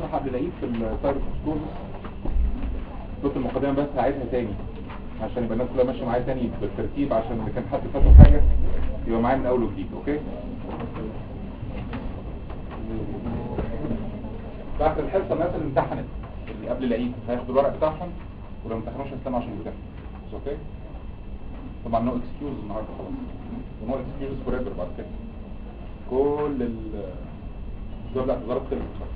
شرح قبل العيد في السايروسكوز صوت المقدمه بس هعيدها تاني عشان يبقى الناس كلها ماشيه معايا تاني بالترتيب عشان اللي كان حد فاته حاجه يبقى معايا من اول وجديد اوكي بعد الحصه الناس اللي امتحنت اللي قبل العيد هياخدوا الورق بتاعهم ولو ما امتحنوش هيستنوا عشان يمتحنوا بس اوكي طبعا نو اكسكيوز النهارده خلاص ونو اكسكيوز فور ايفر بعد كده كل ال دول الاعتذارات خلصت خلاص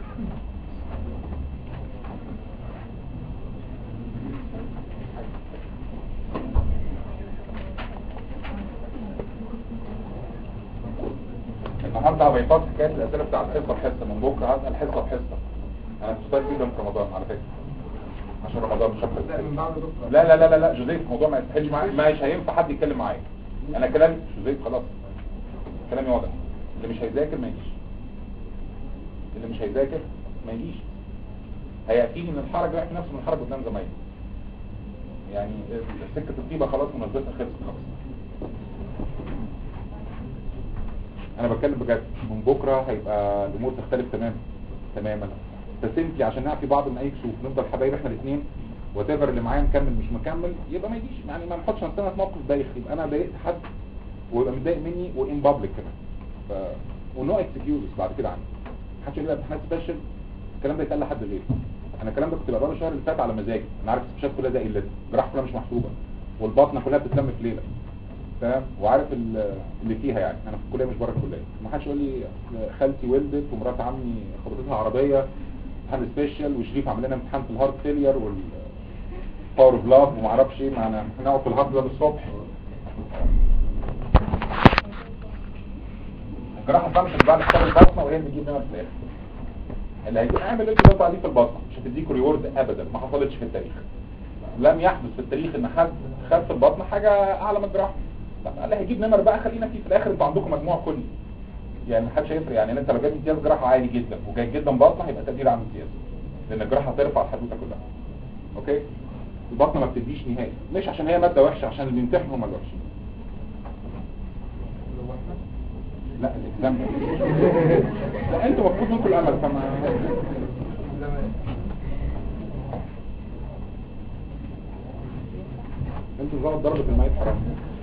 النهارده هبيطات حكايه الاسئله بتاع الحصه بحصه من بكره هسال حصه بحصه انا مستفاد جدا في رمضان على فكره عشان رمضان مش هبقى لا من بعد دكتور لا لا لا لا لا جوزيف الموضوع ما يستحيلش معايا مش هينفع حد يتكلم معايا انا كلامي جوزيف خلاص كلامي واضح اللي مش هيذاكر ما يجيش اللي مش هيذاكر ما يجيش هيأتيني من الحرج رايح نفسه من الحرج قدام زمايلي يعني سكة الطيبة خلاص مناسبتها خلصت خلاص انا بتكلم بجد من بكرة هيبقى الامور تختلف تماما تماما فسيمتلي عشان نعفي بعض من اي كسوف نفضل حبايب احنا الاثنين وتفر اللي معايا مكمل مش مكمل يبقى ما يجيش يعني ما نحطش نفسنا في موقف بايخ يبقى انا ضايقت حد ويبقى متضايق مني وان بابليك كمان ف ونو اكسكيوزز بعد كده عندي محدش يقول لي امتحانات سبيشال الكلام ده يتقال لحد غيري انا الكلام ده كنت بقراه الشهر اللي فات على مزاجي انا عارف السبيشال كلها ده قلت الجراحه كلها مش محسوبه والبطنه كلها بتتلم في ليله فاهم وعارف ال- اللي فيها يعني انا في الكليه مش بره الكليه ما حدش يقول لي أصل خالتي ولدت ومرات عمي خبطتها عربيه امتحان سبيشال وشريف عامل لنا امتحان في الهارت فيلير والباور اوف لاف وما اعرفش ايه معنا هنقعد في الهارت ده الصبح الجراحه فانكشن بعد كتاب البطنه وهي اللي بتجيب لنا في الاخر اللي هيجي اعمل اللي انت عليه في البطنه مش هتديك ريورد ابدا ما حصلتش في التاريخ لم يحدث في التاريخ ان حد خد في البطن حاجه اعلى من الجراحه طب اللي هيجيب نمر بقى خلينا فيه في الاخر انتوا عندكم مجموع كلي يعني محدش هيفرق يعني انت لو جايب امتياز جراحه عالي جدا وجاي جدا بطنه هيبقى تقدير عن امتياز لان الجراحه هترفع الحدوته كلها اوكي البطنه ما بتديش نهائي مش عشان هي ماده وحشه عشان اللي بيمتحنوا هم اللي وحشين لا الاكزام لا انتوا المفروض منكم الامل فما انتوا ظبط ضربة الميت حرام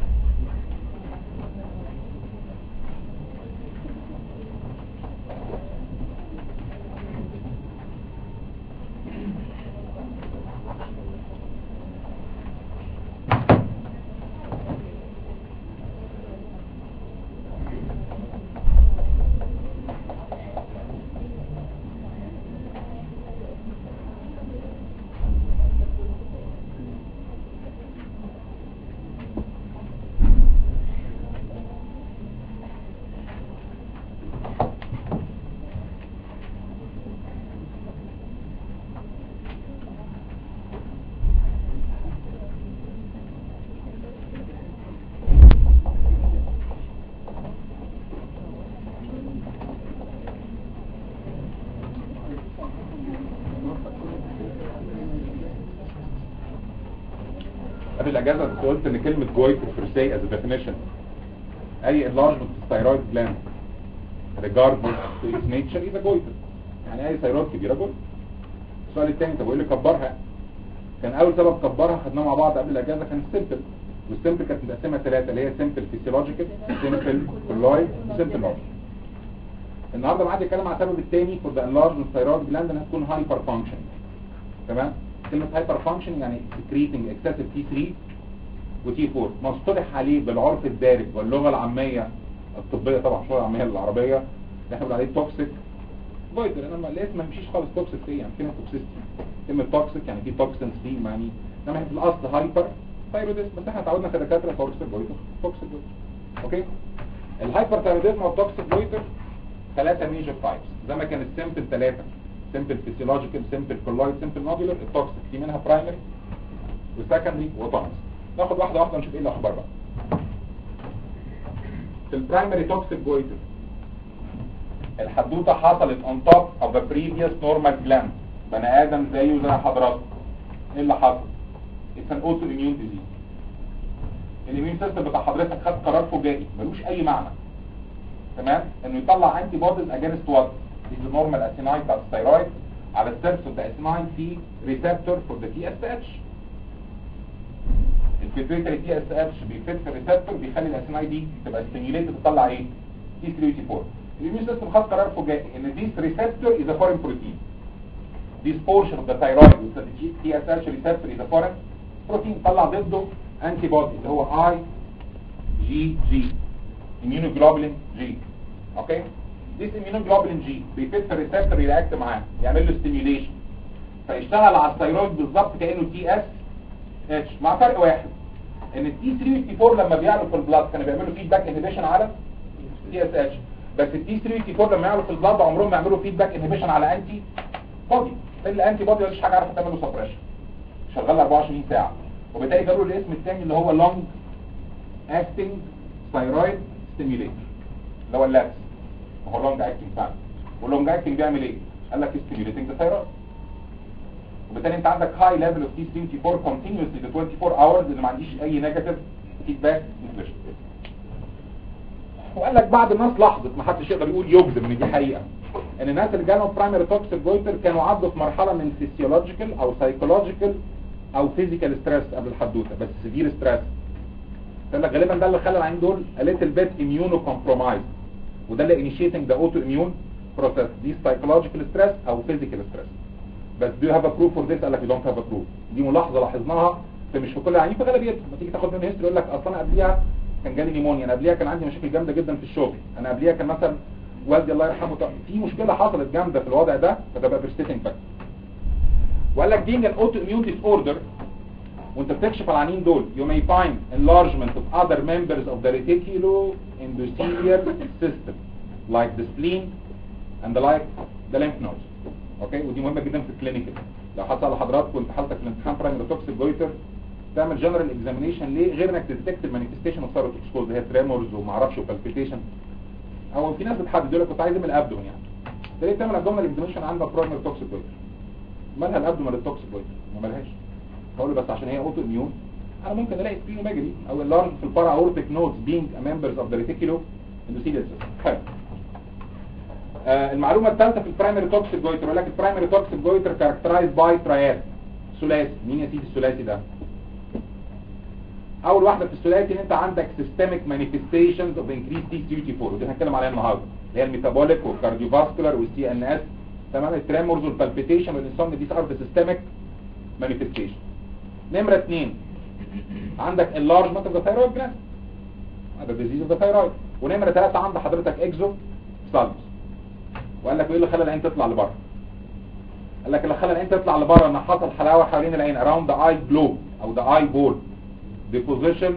قبل الاجازه كنت قلت ان كلمه جويتر per se as a definition اي enlargement of thyroid gland regardless to its nature is a goiter يعني اي ثيرويد كبيره جويتر السؤال الثاني طب وايه اللي كبرها كان اول سبب كبرها خدناه مع بعض قبل الاجازه كان السيمبل والسيمبل كانت متقسمه ثلاثه اللي هي سيمبل فيسيولوجيكال سيمبل كولويد وسيمبل لارج النهارده معايا اتكلم على السبب الثاني for the enlargement thyroid gland انها تكون هايبر فانكشن تمام كلمه هايبر فانكشن يعني secreting excessive T3 وتي 4 مصطلح عليه بالعرف الدارج واللغه العاميه الطبيه طبعا مش اللغه العاميه العربيه اللي احنا بنقول عليه توكسيك فايتر انما الاسم ما يمشيش خالص توكسيك ايه يعني كلمه توكسيستي كلمه توكسيك يعني في توكسنز فيه يعني انما هي في الاصل هايبر ثايروديزم بس احنا اتعودنا كدكاتره توكسيك فايتر توكسيك فايتر اوكي الهايبر ثايروديزم او توكسيك فايتر ثلاثه ميجر تايبس زي ما كان السيمبل ثلاثه سيمبل فيسيولوجيكال سيمبل كولويد سيمبل نودولار التوكسيك في منها برايمري وسكندري وتونس ناخد واحده واحده نشوف ايه الاخبار بقى في البرايمري توكسيك جويتر الحدوته حصلت on top of the previous normal gland بني ادم زيه زي حضراتكم ايه اللي حصل it's an autoimmune disease الاميون سيستم بتاع حضرتك خد قرار فجائي ملوش اي معنى تمام انه يطلع انتي بوديز اجينست وات دي النورمال اسيناين بتاعت الثيرويد على السيرفس اوف ذا اسيناين في ريسبتور فور ذا تي اس اتش الفيتريتري تي اس اتش بيفت في الريسبتور بيخلي الاسيناي دي تبقى ستيميوليتد تطلع ايه تي 3 الاميون سيستم خد قرار فجائي ان this receptor is a foreign protein this portion of the thyroid with the TSH receptor is a foreign protein طلع ضده انتي بودي اللي هو اي جي جي immunoglobulin جي اوكي this immunoglobulin جي بيفت في الريسبتور يرياكت معاه يعمل له ستيميوليشن فيشتغل على الثيرويد بالظبط كانه تي اس اتش مع فرق واحد ان التي 354 لما بيعلوا في البلاد كانوا بيعملوا فيدباك انهبيشن على تي اس اتش بس التي 354 لما يعلوا في البلاد عمرهم ما يعملوا فيدباك انهبيشن على انتي بودي الانتي بودي مفيش حاجه عارفه تعمل له سبريشن شغال 24 ساعه وبالتالي جابوا له الاسم الثاني اللي هو لونج اكتنج ثايرويد ستيميوليتور اللي هو اللابس هو لونج اكتنج فعلا واللونج اكتنج بيعمل ايه قال لك ستيميوليتنج ذا ثايرويد وبالتالي انت عندك هاي ليفل اوف تي 24 كونتينيوسلي ل 24 اورز اللي ما عنديش اي نيجاتيف فيدباك انفليشن وقال لك بعض الناس لاحظت ما حدش يقدر يقول يجزم ان دي حقيقه ان الناس اللي جالهم برايمري توكسيك جويتر كانوا عدوا في مرحله من فيسيولوجيكال او سايكولوجيكال او فيزيكال ستريس قبل الحدوته بس سيفير ستريس قال لك غالبا ده اللي خلى العين دول a little bit immunocompromised وده اللي initiating the autoimmune process دي psychological stress او physical stress بس do you have a proof for this قال لك you don't have a proof دي ملاحظه لاحظناها في مش في كل العيانين في غالبيتهم لما تيجي تاخد منه هيستوري يقول لك اصل انا قبليها كان جالي نيمونيا انا قبليها كان عندي مشاكل جامده جدا في الشغل انا قبليها كان مثلا والدي الله يرحمه في مشكله حصلت جامده في الوضع ده فده بقى برستيتنج فاكتور وقال لك being an autoimmune disorder وانت بتكشف على العنين دول you may find enlargement of other members of the reticuloendothelial system like the spleen and the like the lymph nodes اوكي ودي مهمه جدا في الكلينيكال لو حصل لحضراتكم انت حالتك في الامتحان برايمري توكسيك جويتر تعمل جنرال اكزامينيشن ليه غير انك تديتكت المانيفستيشن اوف سيروتوكسكوز اللي هي تريمورز وما اعرفش وبالبيتيشن او في ناس بتحدد يقول لك كنت عايز اعمل ابدومن يعني انت ليه بتعمل ابدومن اكزامينيشن عندك برايمري توكسيك جويتر مالها الابدومن التوكسيك جويتر ما مالهاش بقول له بس عشان هي اوتو اميون انا ممكن الاقي سبينوميجالي او اللارج في البارا اورتيك نودز بينج ممبرز اوف ذا ريتيكولو اندوثيليال سيستم حلو آه المعلومه الثالثه في البرايمري توكسيك جويتر يقول لك البرايمري توكسيك جويتر كاركترايز باي ترايات ثلاثي مين يا سيدي الثلاثي ده اول واحده في الثلاثي ان انت عندك سيستميك مانيفستيشنز اوف انكريز تي 34 ودي هنتكلم عليها النهارده اللي هي الميتابوليك والكارديوفاسكولار والسي ان اس تمام التريمورز والبالبيتيشن والانسومنيا دي تعرف السيستميك مانيفستيشن نمره اثنين عندك enlargement of the thyroid gland هذا disease of the thyroid ونمره ثلاثه عند حضرتك اكزو سالمس وقال لك ايه اللي خلى العين تطلع لبره قال لك اللي خلى العين تطلع لبره ان حصل حلاوه حوالين العين around the eye globe او the eye ball deposition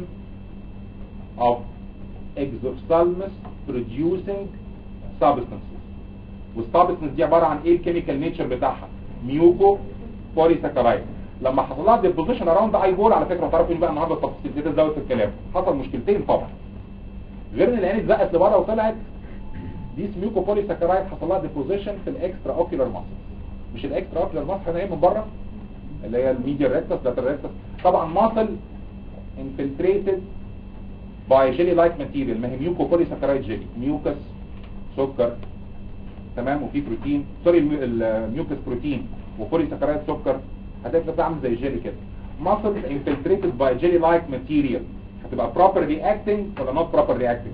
of exophthalmos producing substances والسبستنس دي عباره عن ايه الكيميكال نيتشر بتاعها ميوكو بوليساكرايد لما حصل لها ديبوزيشن اراوند اي بول على فكره تعرفوا بقى النهارده التفاصيل دي تزود في الكلام حصل مشكلتين طبعا غير ان العين اتزقت لبره وطلعت دي ميوكو بوليساكرايد حصل لها ديبوزيشن في الاكسترا اوكيولار ماسل مش الاكسترا اوكيولار ماسل هنا ايه من بره اللي هي الميديا ريكتس لاتر ريكتس طبعا ماسل انفلتريتد باي جيلي لايك ماتيريال ما هي ميوكو بوليساكرايد جيلي ميوكس سكر تمام وفي بروتين سوري الميوكس بروتين وبوليساكرايد سكر هتبقى بتعمل زي جيلي كده muscles infiltrated by jelly like material هتبقى properly acting ولا not properly acting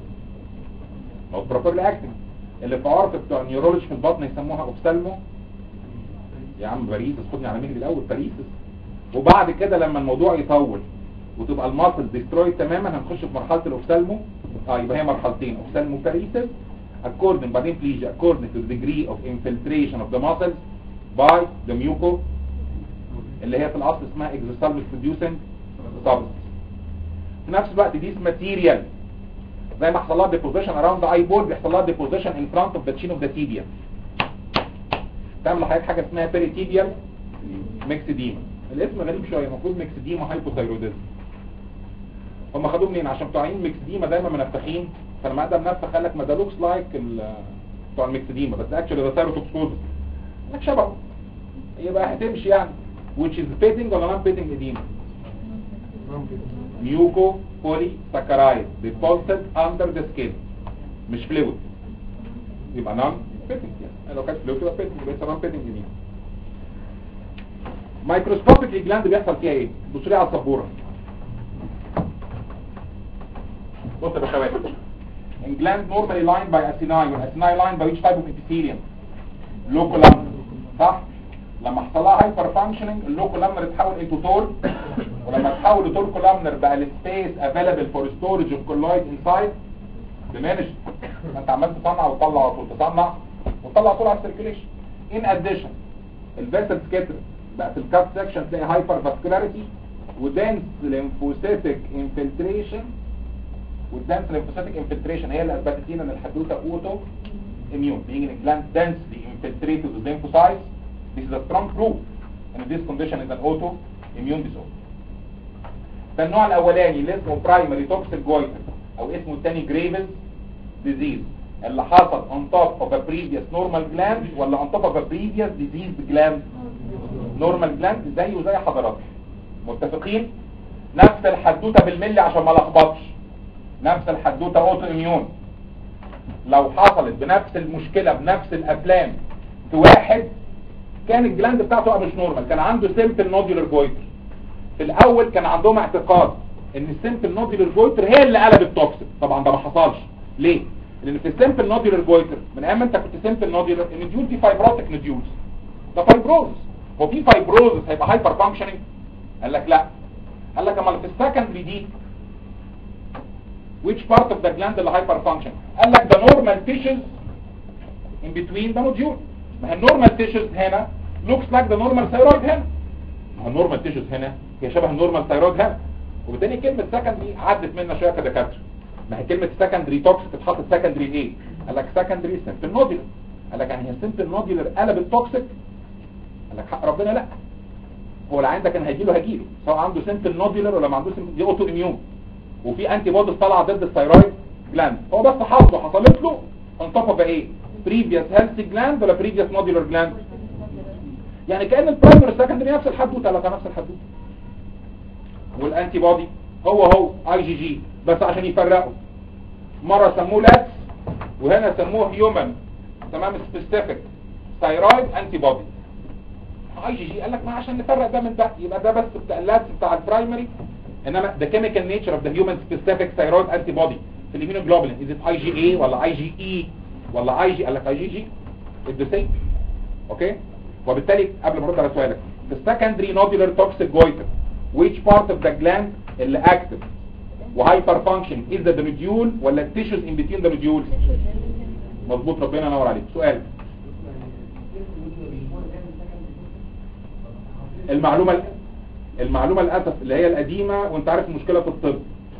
not properly acting اللي في عرف بتوع النيورولوجي في البطن يسموها اوبسالمو يا عم باريسس خدني على مهلي الاول باريسس وبعد كده لما الموضوع يطول وتبقى الماسل ديستروي تماما هنخش في مرحله الاوبسالمو اه يبقى هي مرحلتين اوبسالمو باريسس according بعدين بليجيا according to the degree of infiltration of the muscles by the muco اللي هي في الاصل اسمها exosalmus producing substance في نفس الوقت دي ماتيريال زي ما حصل لها deposition around the eyeball بيحصل لها deposition in front of the chin of the tibia تعمل لحضرتك حاجه اسمها peritibial ميكسيديما الاسم غريب شويه المفروض ميكسيديما هايبوثايروديزم هم خدوه منين عشان بتوع عين ميكسيديما دايما منفخين فلما ادم نفخ قال لك ما ده لوكس لايك بتوع الميكسيديما بس اكشولي ده ثايروتوكسكوز لك شبهه يبقى هتمشي يعني which is fitting ولا non fitting edema muco polysaccharide deposited under the skin مش fluid يبقى non بيتنج يعني لو كانت فلو تبقى بيتنج يبقى سواء بيتنج يمين مايكروسكوبيك الجلاند بيحصل فيها ايه بصوا لي على السبوره بص يا باشوات gland normally lined by acini والacini lined by which type of epithelium loculum صح لما حصل لها هايبر فانكشننج اللوكولامنر اتحول انتو تول ولما اتحول لتول كولامنر بقى السبيس افيلابل فور ستورج اوف كولايد انسايد ديمينش انت عمال تصنع وتطلع على طول تصنع وتطلع على طول على السيركيليشن ان اديشن الفيسل سكيتر بقى في الكات سكشن تلاقي هايبر فاسكولاريتي ودنس ليمفوسيتك انفلتريشن والدنس ليمفوسيتك انفلتريشن هي اللي اثبتت لنا ان الحدوته اوتو immune being in a gland densely infiltrated with lymphocytes this is a strong proof and this condition is an autoimmune disorder ده النوع الاولاني اللي اسمه primary toxic goiter او اسمه الثاني جريفز disease اللي حصل on top of a previous normal gland ولا on top of a previous diseased gland normal gland زيه زي حضراتكم متفقين نفس الحدوته بالملي عشان ما لخبطش نفس الحدوته اوتو اميون لو حصلت بنفس المشكلة بنفس الافلام في واحد كان الجلاند بتاعته مش نورمال كان عنده سيمبل نودولار جويتر في الاول كان عندهم اعتقاد ان السيمبل نودولار جويتر هي اللي قلبت توكسيك طبعا ده ما حصلش ليه لان في السيمبل نودولار جويتر من ايام ما انت كنت سيمبل نودولار النوديول دي فايبروتيك نوديولز ده فايبروز هو في فايبروز هيبقى هايبر فانكشننج قال لك لا قال لك امال في السكندري دي which part of the gland اللي hyper function قال لك the normal tissues in between the nodule ما هي normal tissues هنا looks like the normal thyroid هنا ما هي normal tissues هنا هي شبه النورمال thyroid هنا وبالتالي كلمة secondary عدت منا شوية كدكاترة ما هي كلمة secondary toxic اتحطت secondary ايه قال لك secondary simple nodular قال لك يعني هي simple nodular قلب التوكسيك قال لك حق ربنا لا هو العين ده كان هيجيله هيجيله سواء عنده simple nodular ولا ما عندوش دي اوتو اميون وفي انتي بوديز طالعه ضد الثايرويد جلاند هو بس حظه حصلت له انطفى بايه بريفيوس هيلثي جلاند ولا بريفيوس نودولار جلاند يعني كان البرايمري سكندري نفس الحدوته لا نفس الحدوته والانتي بودي هو هو اي جي جي بس عشان يفرقوا مره سموه لاتس وهنا سموه هيومن تمام سبيسيفيك ثايرويد انتي بودي اي جي جي قال لك ما عشان نفرق ده من ده يبقى ده بس بتاع اللاتس بتاع البرايمري انما the chemical nature of the human specific thyroid antibody في الاميونوجلوبولين is it IgA ولا IgE ولا IG قال لك IgG it's the same اوكي وبالتالي قبل ما ارد على سؤالك the secondary nodular toxic goiter which part of the gland اللي active وهايبر function is the nodule ولا tissues in between the nodules مظبوط ربنا ينور عليك سؤال المعلومة المعلومة للأسف اللي هي القديمة وانت عارف المشكلة في الطب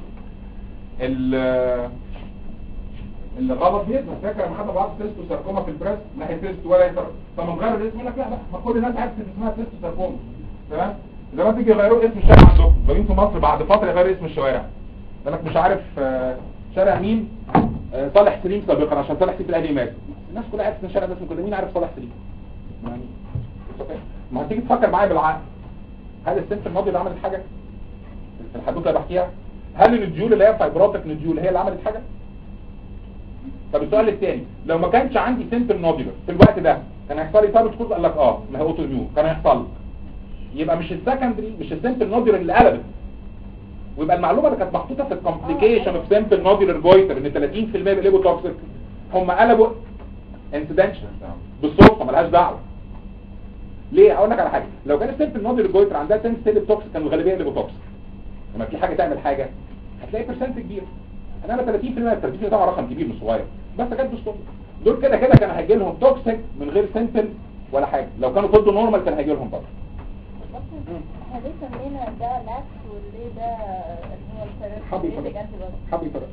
اللي غلط بيظهر فاكر لما حد بعض تيستو ساركوما في البريست ناحية تيست ولا يتر طب نغير الاسم يقول لك لا لا ما كل الناس عارفه ان اسمها تيستو ساركوما تمام اذا ما تيجي يغيروا اسم الشارع عندكم جايين في مصر بعد فترة يغيروا اسم الشوارع يقول لك مش عارف آه، شارع مين آه، صالح سليم سابقا عشان صالح سليم الاهلي مات الناس كلها عارفه ان الشارع ده اسمه كده مين عارف صالح سليم يعني ما هتيجي تفكر معايا بالعقل هل السنت الماضي اللي عملت حاجة الحدوته اللي بحكيها هل النجول اللي هي فايبروتك نجول هي اللي عملت حاجة طب السؤال الثاني لو ما كانش عندي سنت نودولر في الوقت ده كان هيحصل لي ثابت كود قال لك اه ما هي اوتو اميون كان هيحصل لك. يبقى مش السكندري مش السنت نودولر اللي قلبت ويبقى المعلومه اللي كانت محطوطه في الكومبليكيشن اوف سمبل نودولر جويتر ان 30% بيقلبوا توكسيك هم قلبوا انسيدنشال بالصدفه ملهاش دعوه ليه اقول لك على حاجه لو كان السيمبل نودولار جويتر عندها سنس سيلب توكسيك كان الغالبيه اللي توكسيك لما في حاجه تعمل حاجه هتلاقي برسنت كبير انما 30% 30% طبعا رقم كبير مش صغير بس كانت بالصدفه دول كده كده كان هيجي لهم توكسيك من غير سنتل ولا حاجه لو كانوا ضد نورمال كان هيجي لهم برضه احنا ليه سمينا ده لاكس وليه ده اللي هو حبي الثيرابيوتيك فرق انتي بودي حبي فرق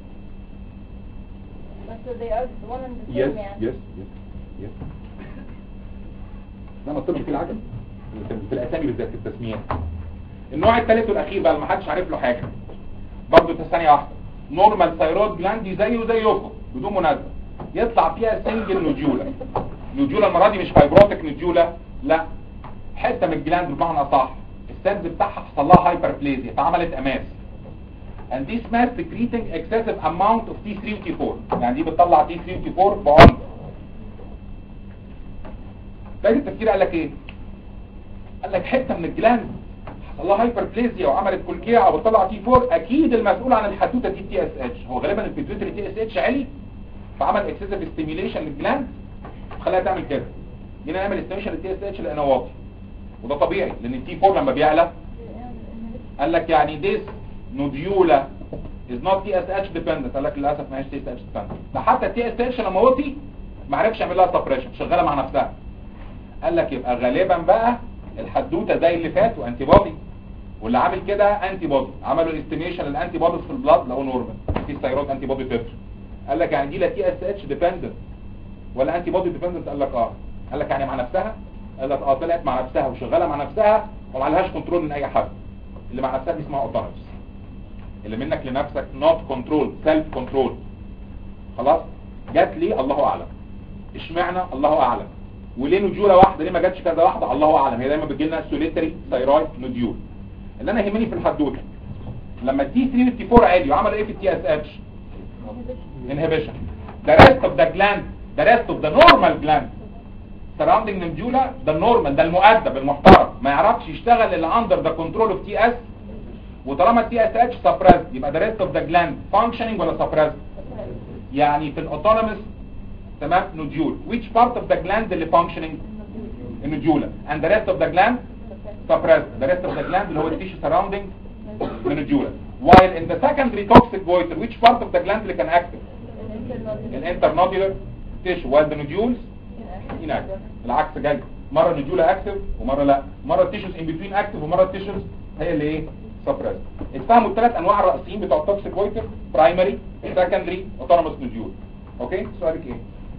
بس they are one and the يس same يعني يس يس يس لا ما الطب فيه العجب في في الاسامي بالذات في التسميات النوع الثالث والاخير بقى اللي ما حدش عارف له حاجه برضه ثانيه واحده نورمال ثايرويد جلاندي زيه زيكم بدون منازع يطلع فيها سنجل نوديولا نوديولا المره دي مش فايبروتيك نوديولا لا حته من الجلاند بمعنى اصح السيلز بتاعها حصل لها هايبربليزيا فعملت اماس and this mass secreting excessive amount of T3 و T4 يعني دي بتطلع T3 و T4 بعنف فاجي التفكير قال لك ايه قال لك حته من الجلاند حصل لها هايبربليزيا وعملت كلكيع او طلع تي 4 اكيد المسؤول عن الحدوته دي تي اس اتش هو غالبا البيتويتري تي اس اتش عالي فعمل اكسسيف ستيميوليشن للجلاند خلاها تعمل كده جينا نعمل ستيميوليشن للتي اس اتش لقينا واطي وده طبيعي لان التي 4 لما بيعلى قال لك يعني this نوديولا is not TSH dependent قال لك للاسف ما هيش TSH dependent ده حتى التي اس اتش لما وطي ما عرفش يعمل لها سبريشن شغاله مع نفسها قال لك يبقى غالبا بقى الحدوته زي اللي فات وانتي بودي واللي عامل كده انتي بودي عملوا استيميشن للانتي بوديز في البلاد لقوا نورمال في ستيرويد انتي بودي تتر قال لك يعني دي لا تي اس اتش ديبندنت ولا انتي بودي ديبندنت قال لك اه قال لك يعني مع نفسها قال لك اه طلعت مع نفسها وشغاله مع نفسها وما عليهاش كنترول من اي حد اللي مع نفسها دي اسمها اوتونومس اللي منك لنفسك نوت كنترول سيلف كنترول خلاص جات لي الله اعلم اشمعنى الله اعلم وليه نوديولا واحده ليه ما جاتش كذا واحده الله اعلم هي دايما بتجي لنا سوليتري ثايرويد نوديول اللي انا يهمني في الحدوته لما التي 3 والتي 4 عالي وعمل ايه في التي اس اتش inhibition the rest of the gland the rest of the normal gland surrounding the medulla the normal ده المؤدب المحترم ما يعرفش يشتغل الا under the control of TS وطالما التي اس اتش suppressed يبقى the rest of the gland functioning ولا suppressed يعني في الاوتونومس تمام نوديول which part of the gland اللي functioning النوديولا and the rest of the gland suppressed the rest of the gland اللي هو التيشو surrounding the nodula while in the secondary toxic goiter which part of the gland اللي كان active الانترنودولار tissue while the nodules inactive العكس جاي مرة النوديولا اكتف ومرة لا مرة التيشوز in between active ومرة التيشوز هي اللي ايه suppressed اتفهموا الثلاث انواع الرئيسيين بتوع التوكسيك جويتر برايمري سكندري اوتونوموس نوديول اوكي سؤالك ايه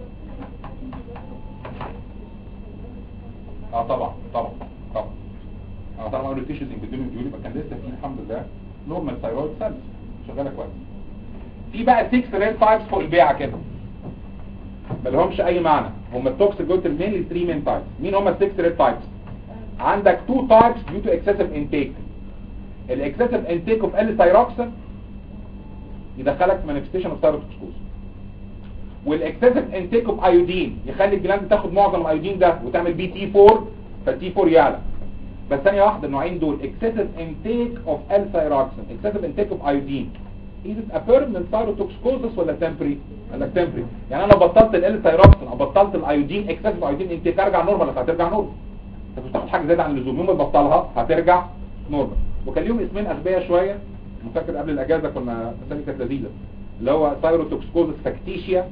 اه طبعا طبعا طبعا اه طبعا قالوا التيشوز ان بدون نوديول يبقى كان لسه في الحمد لله نورمال ثايرويد سيلز شغاله كويس في بقى 6 ريل تايبس فوق البيعه كده ما لهمش اي معنى هم التوكسيك جويتر مينلي 3 مين تايبس مين هم ال 6 ريل تايبس عندك 2 تايبس ديو تو اكسسيف انتيك الاكسسيف انتيك اوف ال ثايروكسين يدخلك في مانيفستيشن اوف ثايروتوكسكوز والاكسسيف انتيك اوف ايودين يخلي الجلاند تاخد معظم الايودين ده وتعمل بي تي 4 فالتي 4 يعلى بس ثانيه واحده النوعين دول excessive intake of L-thyroxine excessive intake of iodine is it a permanent thyrotoxicosis ولا temporary قال لك temporary يعني انا لو بطلت ال L-thyroxine او بطلت الايودين excessive iodine intake ارجع نورمال ولا هترجع نورمال انت مش تاخد حاجه زياده عن اللزوم يوم ما تبطلها هترجع نورمال وكان ليهم اسمين اغبياء شويه أنا فاكر قبل الاجازه كنا اسامي كانت لذيذه اللي هو ثايروتوكسكوزس فاكتيشيا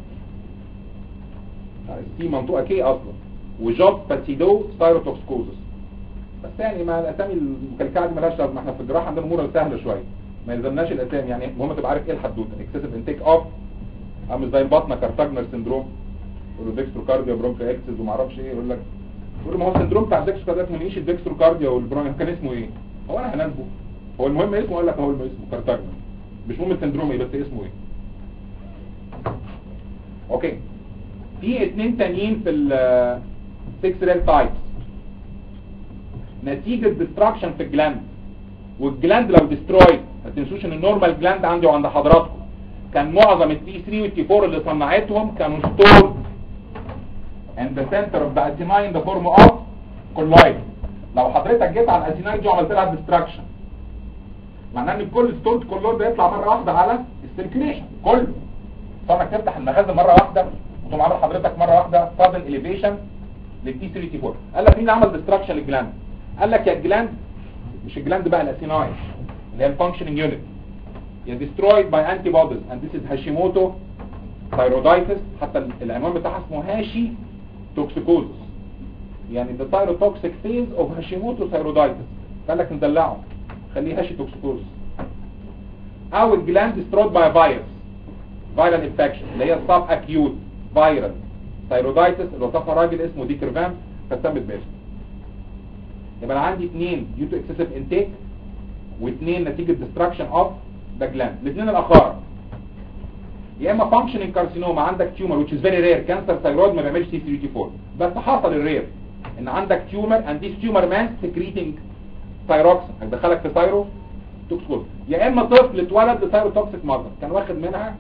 دي منطقه كي اصلا وجوب باسيدو ثايروتوكسكوزس بس يعني ما الاسامي المكلكعه دي مالهاش لازمه احنا في الجراحه عندنا امور سهله شويه ما يلزمناش الاسامي يعني المهم تبقى عارف ايه الحدوته اكسسيف انتيك اوف عامل زي البطنه كارتاجنر سندروم يقول له ديكستروكارديا برونكا اكسس وما اعرفش ايه يقول لك يقول له ما هو السندروم بتاع الديكستروكارديا ما نيش الديكستروكارديا والبرونكا كان اسمه ايه هو انا هناسبه هو المهم اسمه قال لك هو اسمه كارتاجنر مش مهم السندروم ايه بس اسمه ايه اوكي في اتنين تانيين في ال 6 ريل تايبس نتيجة ديستراكشن في الجلاند والجلاند لو ديسترويد ما تنسوش ان النورمال جلاند عندي وعند حضراتكم كان معظم التي 3 والتي 4 اللي صنعتهم كانوا ستورد and the center of the adenine in the form of colloid لو حضرتك جيت على الاديناين دي وعملت لها ديستراكشن معناه ان كل ستورد كولويد ده يطلع مره واحده على السيركيوليشن كله طبعا تفتح المخازن مره واحده وتقوم عامل حضرتك مره واحده فاضل اليفيشن للتي 3 تي 4 قال لك مين اللي عمل ديستراكشن للجلاند قال لك يا الجلاند مش الجلاند بقى الاسيناي اللي هي الفانكشننج يونت يا destroyed by antibodies and this is هاشيموتو thyroiditis حتى العنوان بتاعها اسمه هاشي توكسيكوزس يعني the thyrotoxic phase of هاشيموتو thyroiditis قال لك ندلعه خليه هاشي توكسيكوزس او الجلاند destroyed by a virus viral infection اللي هي sub acute viral thyroiditis اللي وصفها راجل اسمه ديكرفان فسمت باسمه يبقى انا عندي اثنين due to excessive intake واثنين نتيجة destruction of the gland الاثنين الاخر يا اما functioning carcinoma عندك tumor which is very rare cancer thyroid ما بيعملش T3T4 بس حصل الرير ان عندك tumor and this tumor mass secreting thyroxine هيدخلك في ثايرو توكسيكوز يا اما طفل اتولد لثايروتوكسيك ماذر كان واخد منها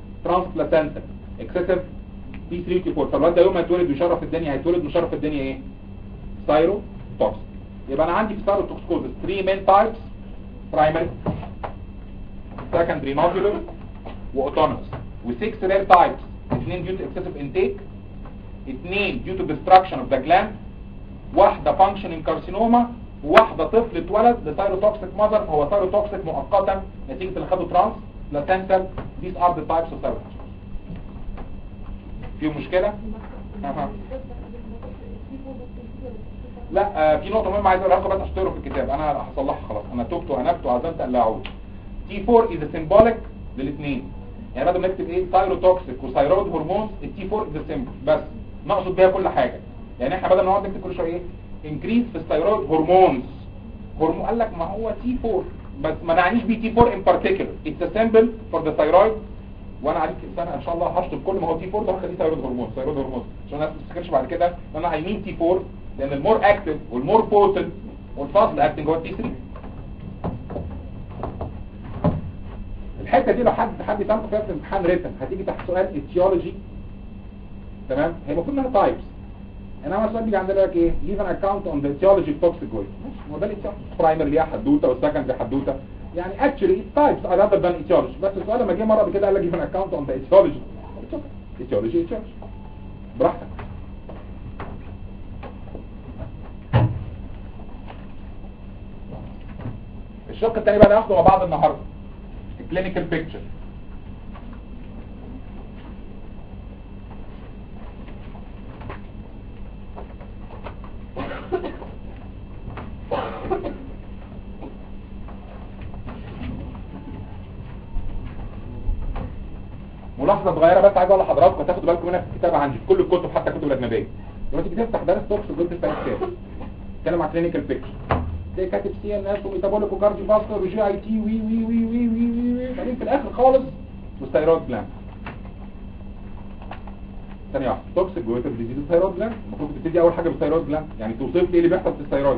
ترانسبلاسنتا excessive T3T4 فالواد ده يوم ما يتولد ويشرف الدنيا هيتولد مشرف الدنيا ايه ستايرو توكسيك يبقى انا عندي في ستايرو توكسيكوزس 3 مين تايبس برايمري secondary nodular واوتونومس و6 rare types اثنين due to excessive intake اثنين due to destruction of the gland واحدة functioning carcinoma وواحدة طفل اتولد لثايروتوكسيك ماذر فهو ثايروتوكسيك مؤقتا نتيجة اللي خدوا ترانس بلاسنتال these are the types of thyrotoxicity في مشكلة؟ أها. لا آه في نقطة مهمة عايز اقولها لكم بس عشان تقروا في الكتاب انا هصلحها خلاص انا تبت وانبت وعزمت ان لا اعود تي 4 از سيمبوليك للاثنين يعني بدل ما نكتب ايه ثايروتوكسيك وثايرويد هرمونز التي 4 از سيمبل بس نقصد بيها كل حاجة يعني احنا بدل ما نقعد نكتب كل شويه ايه انكريز في الثايرويد هرمونز هرمون قال لك ما هو تي 4 بس ما نعنيش بيه تي 4 ان بارتيكولر اتس سيمبل فور ذا ثايرويد وانا عليك السنه ان شاء الله هشطب كل ما هو تي 4 ده هخليه ثايرويد هرمون ثايرويد هرمون عشان الناس ما تفتكرش بعد كده ان انا اي مين تي 4 لان المور اكتف والمور بوتنت والفاست اكتنج هو التي 3 الحته دي لو حد حد سامع فيها في امتحان ريتن هتيجي تحت سؤال ايتيولوجي تمام هي المفروض انها تايبس انما السؤال بيجي عندنا لك ايه ليف ان اكونت اون ذا ايتيولوجي اوف توكسيك ويست ماشي هو ده الايتيولوجي برايمري ليها حدوته والسكندري حدوته يعني اكشلي تايبس ار اذر ذان ايتيولوجي بس السؤال لما جه مره قبل كده قال لك ليف ان اكونت اون ذا ايتيولوجي ايتيولوجي ايتيولوجي براحتك الشق الثاني بقى ناخده مع بعض النهارده الكلينيكال بيكتشر ملاحظه صغيره بس عايز اقول لحضراتكم تاخدوا بالكم منها في الكتاب عندي في كل الكتب حتى الكتب الاجنبيه لما تيجي تفتح درس توكس الجزء الثاني كتاب اتكلم عن كلينيكال بيكتشر تلاقي كاتب سي ان اس وميتابوليك وكارديو فاسكولار وجي اي تي وي وي وي وي وي وي وي بعدين في الاخر خالص والثايرويد جلاند ثانيه واحده توكسيك جويتر ديزيز الثايرويد جلاند المفروض تبتدي اول حاجه بالثايرويد جلاند يعني توصف لي ايه اللي بيحصل في الثايرويد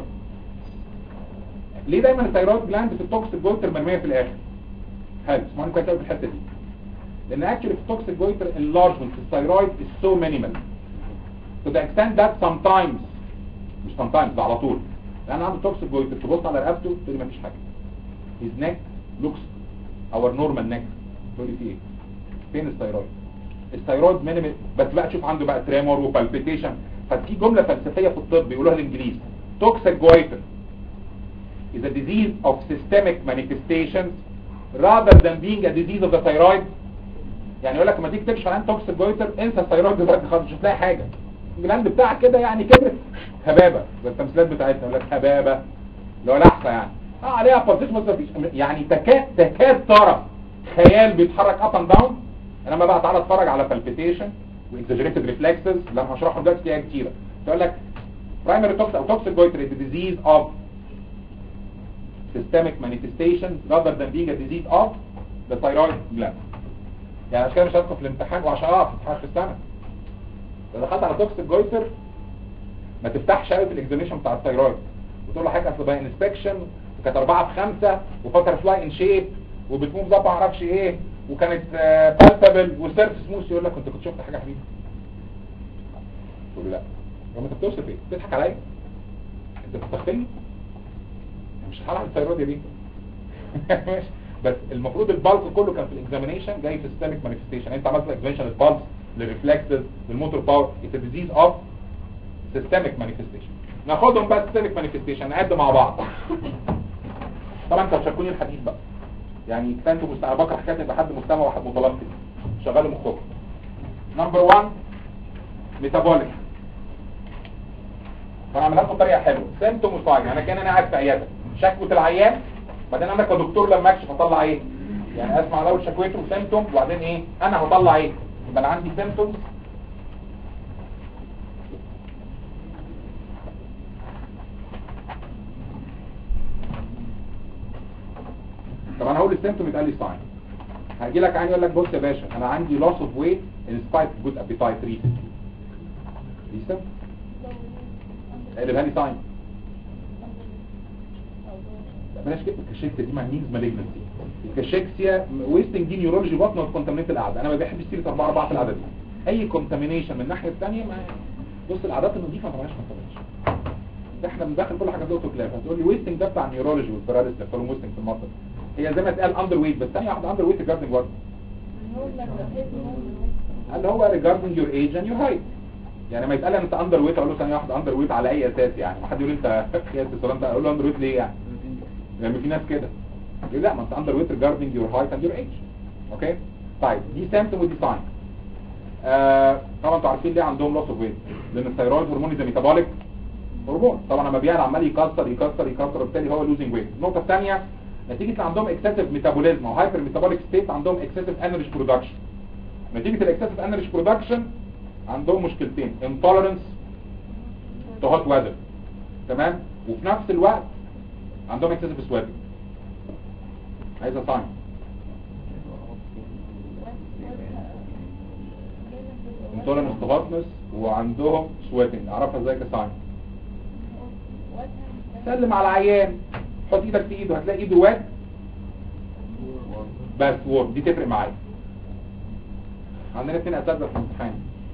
ليه دايما الثايرويد جلاند في التوكسيك جويتر مرميه في الاخر حلو اسمعني كويس قوي في الحته دي لان اكشلي في التوكسيك جويتر enlargement في الثايرويد is so minimal to the extent that sometimes مش sometimes ده على طول لان عنده توكسيك جويتر تبص على رقبته تقول لي مفيش حاجه his neck looks our normal neck تقول لي في ايه فين الثايرويد الثايرويد مينيمال بس بقى تشوف عنده بقى تريمور وبالبيتيشن ففي جمله فلسفيه في الطب بيقولوها الانجليز توكسيك جويتر is a disease of systemic manifestations rather than being a disease of the thyroid يعني يقول لك لما تيجي تكشف عن توكسيك جويتر انسى الثايرويد دلوقتي خالص مش هتلاقي حاجه الجلاند بتاعك كده يعني كبرت هبابه زي التمثيلات بتاعتنا يقول لك هبابه اللي هو لحظه يعني اه عليها بارتيش بس مفيش يعني تكاد تكاد ترى خيال بيتحرك اب اند داون انما بقى تعالى اتفرج على بالبيتيشن واكزاجريتد ريفلكسز اللي انا هشرحهم دلوقتي فيها كتيره تقول لك برايمري توكس او توكسيك جويتر is a disease of systemic manifestations rather than being a disease of the thyroid gland يعني عشان كده مش هدخل في الامتحان وعشان اقف في امتحان في السنه لو دخلت على توكسيك جويتر ما تفتحش قوي في الاكزاميشن بتاع الثايرويد وتقول له حاجه اصل بقى انسبكشن وكانت 4 في 5 وفتر فلاي ان شيب وبتموف ظبط ما اعرفش ايه وكانت بالتابل وسيرف سموث يقول لك انت كنت شفت حاجه يا حبيبي تقول له لا هو انت بتوصف ايه بتضحك عليا انت بتستغفلني مش هلعب الثايرويد يا بيه ماشي بس المفروض البالك كله كان في الاكزامينيشن جاي في السيستميك مانيفستيشن انت عملت الاكزامينيشن للبالس للريفلكسز للموتور باور اتس ديزيز اوف سيستميك مانيفستيشن ناخدهم بقى سيستميك مانيفستيشن نعد مع بعض طبعا انتوا هتشاركوني الحديث بقى يعني كفايه انتوا مستمع بكره حكايه يبقى حد مستمع وواحد متلقي شغلوا مخكم نمبر 1 ميتابوليك فانا عاملها لكم بطريقه حلوه سيمتوم وساين يعني كان انا قاعد في عياده شكوى العيان بعدين انا كدكتور لما اكشف اطلع ايه يعني اسمع الاول شكوته وسيمتوم وبعدين ايه انا هطلع ايه يبقى انا عندي سيمتومز طب انا هقول السيمتوم يتقال لي ساين هيجي لك عين يقول لك بص يا باشا انا عندي loss of weight in spite of good appetite recently دي سيمتوم قلبها لي ساين بلاش كده الكاشيكسيا دي معنيز مالجنسي الكاشيكسيا ويستنج دي نيورولوجي بطنه وكونتامينيت القعده انا ما بحبش سيره 4 4 في العدد دي اي كونتامينيشن من الناحيه الثانيه ما بص العادات النظيفه ما بلاش كونتامينيشن ده احنا بندخل كل حاجه في الاوتوكلاف هتقول لي ويستنج ده بتاع النيورولوجي والباراليس اللي ويستنج في المنطقه هي زي ما اتقال اندر ويت بس ثانيه واحده اندر ويت ريجاردنج وات اللي هو ريجاردنج يور ايج اند يور هايت يعني ما يتقال انت اندر ويت اقول له ثانيه واحده اندر ويت على اي اساس يعني ما حد يقول لي انت خياس ولا انت اقول له اندر ويت ليه يعني يعني في ناس كده يقول لا ما انت اندر ويت ريجاردنج يور هايت اند يور ايج اوكي طيب دي سيمتوم ودي ساين آه طبعا انتوا عارفين ليه عندهم لوس اوف ويت لان الثيرويد هرمون ده ميتابوليك هرمون طبعا لما بيعلى عمال يكسر يكسر يكسر وبالتالي هو لوزنج ويت النقطه الثانيه نتيجه ان عندهم اكسسيف ميتابوليزم او هايبر ميتابوليك ستيت عندهم اكسسيف انرجي برودكشن نتيجه الاكسسيف انرجي برودكشن عندهم مشكلتين انتولرنس تو هوت ويذر تمام وفي نفس الوقت عندهم اكسسيف سويتنج عايزه ساين انتولرنس تو هوتنس وعندهم سويتنج اعرفها ازاي كساين سلم على العيان حط ايدك في ايده هتلاقي ايده واد بس وورم دي تفرق معايا عندنا اثنين اساتذه في الامتحان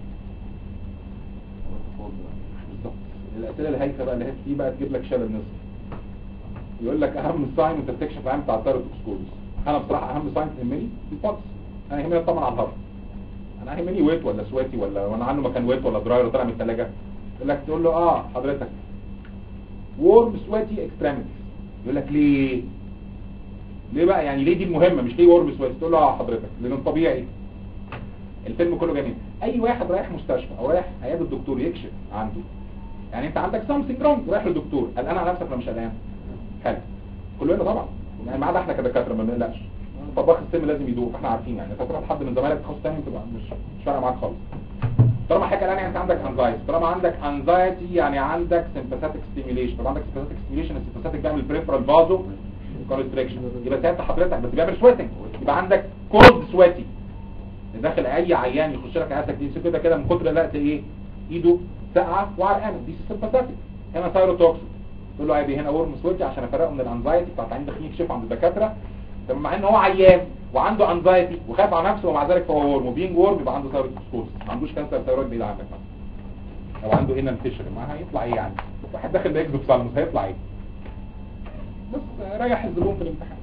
بالظبط الاسئله الهايفه بقى اللي هي دي بقى تجيب لك شلل نصف يقول لك اهم ساين وانت بتكشف العام بتاع التيروتوكسكوز انا بصراحه اهم ساين تهمني البوكس انا يهمني طبعا على الهرم انا يهمني ويت ولا سواتي ولا وانا عنه مكان ويت ولا دراير طالع من الثلاجه يقول لك تقول له اه حضرتك وورم سواتي اكستريميتيز يقول لك ليه ليه بقى يعني ليه دي المهمه مش ليه وورم سواتي تقول له اه حضرتك لان الطبيعي الفيلم كله جميل اي واحد رايح مستشفى او رايح عياده الدكتور يكشف عنده يعني انت عندك سامثينج رونج رايح للدكتور قلقان على نفسك ولا مش قلقان حلو كلنا طبعا يعني ما عدا احنا كدكاتره ما بنقلقش طباخ السم لازم يدوق احنا عارفين يعني انت تروح لحد من زمايلك تخصص تاني تبقى مش مش فارقه معاك خالص طالما حاجه قلقان يعني انت عندك انزايتي طالما عندك انزايتي يعني عندك سمباثيك ستيميوليشن طالما عندك سمباثيك ستيميوليشن السمباثيك بيعمل بريفرال فازو كونستريكشن يبقى ساعتها حضرتك بس بيعمل سويتنج يبقى عندك كولد سويتي داخل اي عيان يخش لك عيادتك دي كده كده من كتر لا ايه ايده ساقعه وعرقانه دي سمباثيك هنا ثايروتوكسين تقول له عادي هنا ورم سويتش عشان افرقه من الانزايتي بتاعت عين داخلين يكشفوا عند الدكاتره طب مع ان هو عيان وعنده انزايتي وخاف على نفسه ومع ذلك فهو ورم وبينج ورم يبقى عنده ثايروتوكسكوز ما عندوش كانسر ثايرويد بعيد عنك مثلا او عنده هنا انتشر ما هيطلع ايه يعني واحد داخل بيكذب سالموس هيطلع ايه بس ريح الزبون في الامتحان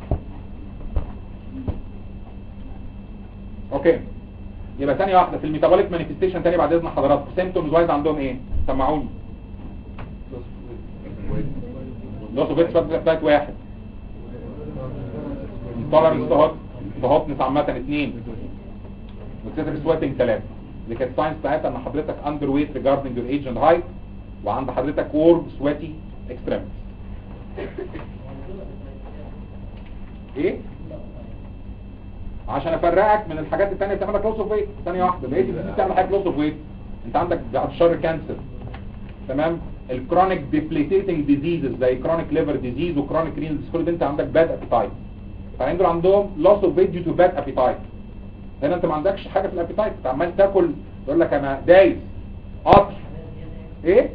اوكي يبقى ثانيه واحده في الميتابوليك مانيفستيشن تاني بعد اذن حضراتكم سيمتومز وايز عندهم ايه سمعوني لوس اوف بتاعت واحد انتولرنس تهوت تهوتنس عامه اثنين وكسيتيف سويتنج ثلاثه اللي كانت ساينس بتاعتها ان حضرتك اندر ويت ريجاردنج يور ايج اند هايت وعند حضرتك وورم سويتي اكستريمتي ايه عشان افرقك من الحاجات الثانيه اللي بتعمل لك لوس اوف ويت ثانيه واحده لقيت دي بتعمل حاجه لوس اوف ويت انت عندك بعد شر كانسر تمام الكرونيك ديبليتيتنج ديزيزز زي كرونيك ليفر ديزيز وكرونيك رينال ديسكول انت عندك باد ابيتايت فعندهم عندهم لوس اوف ويت ديو تو باد ابيتايت هنا انت ما عندكش حاجه في الابيتايت انت عمال تاكل يقول لك انا دايز قطر ايه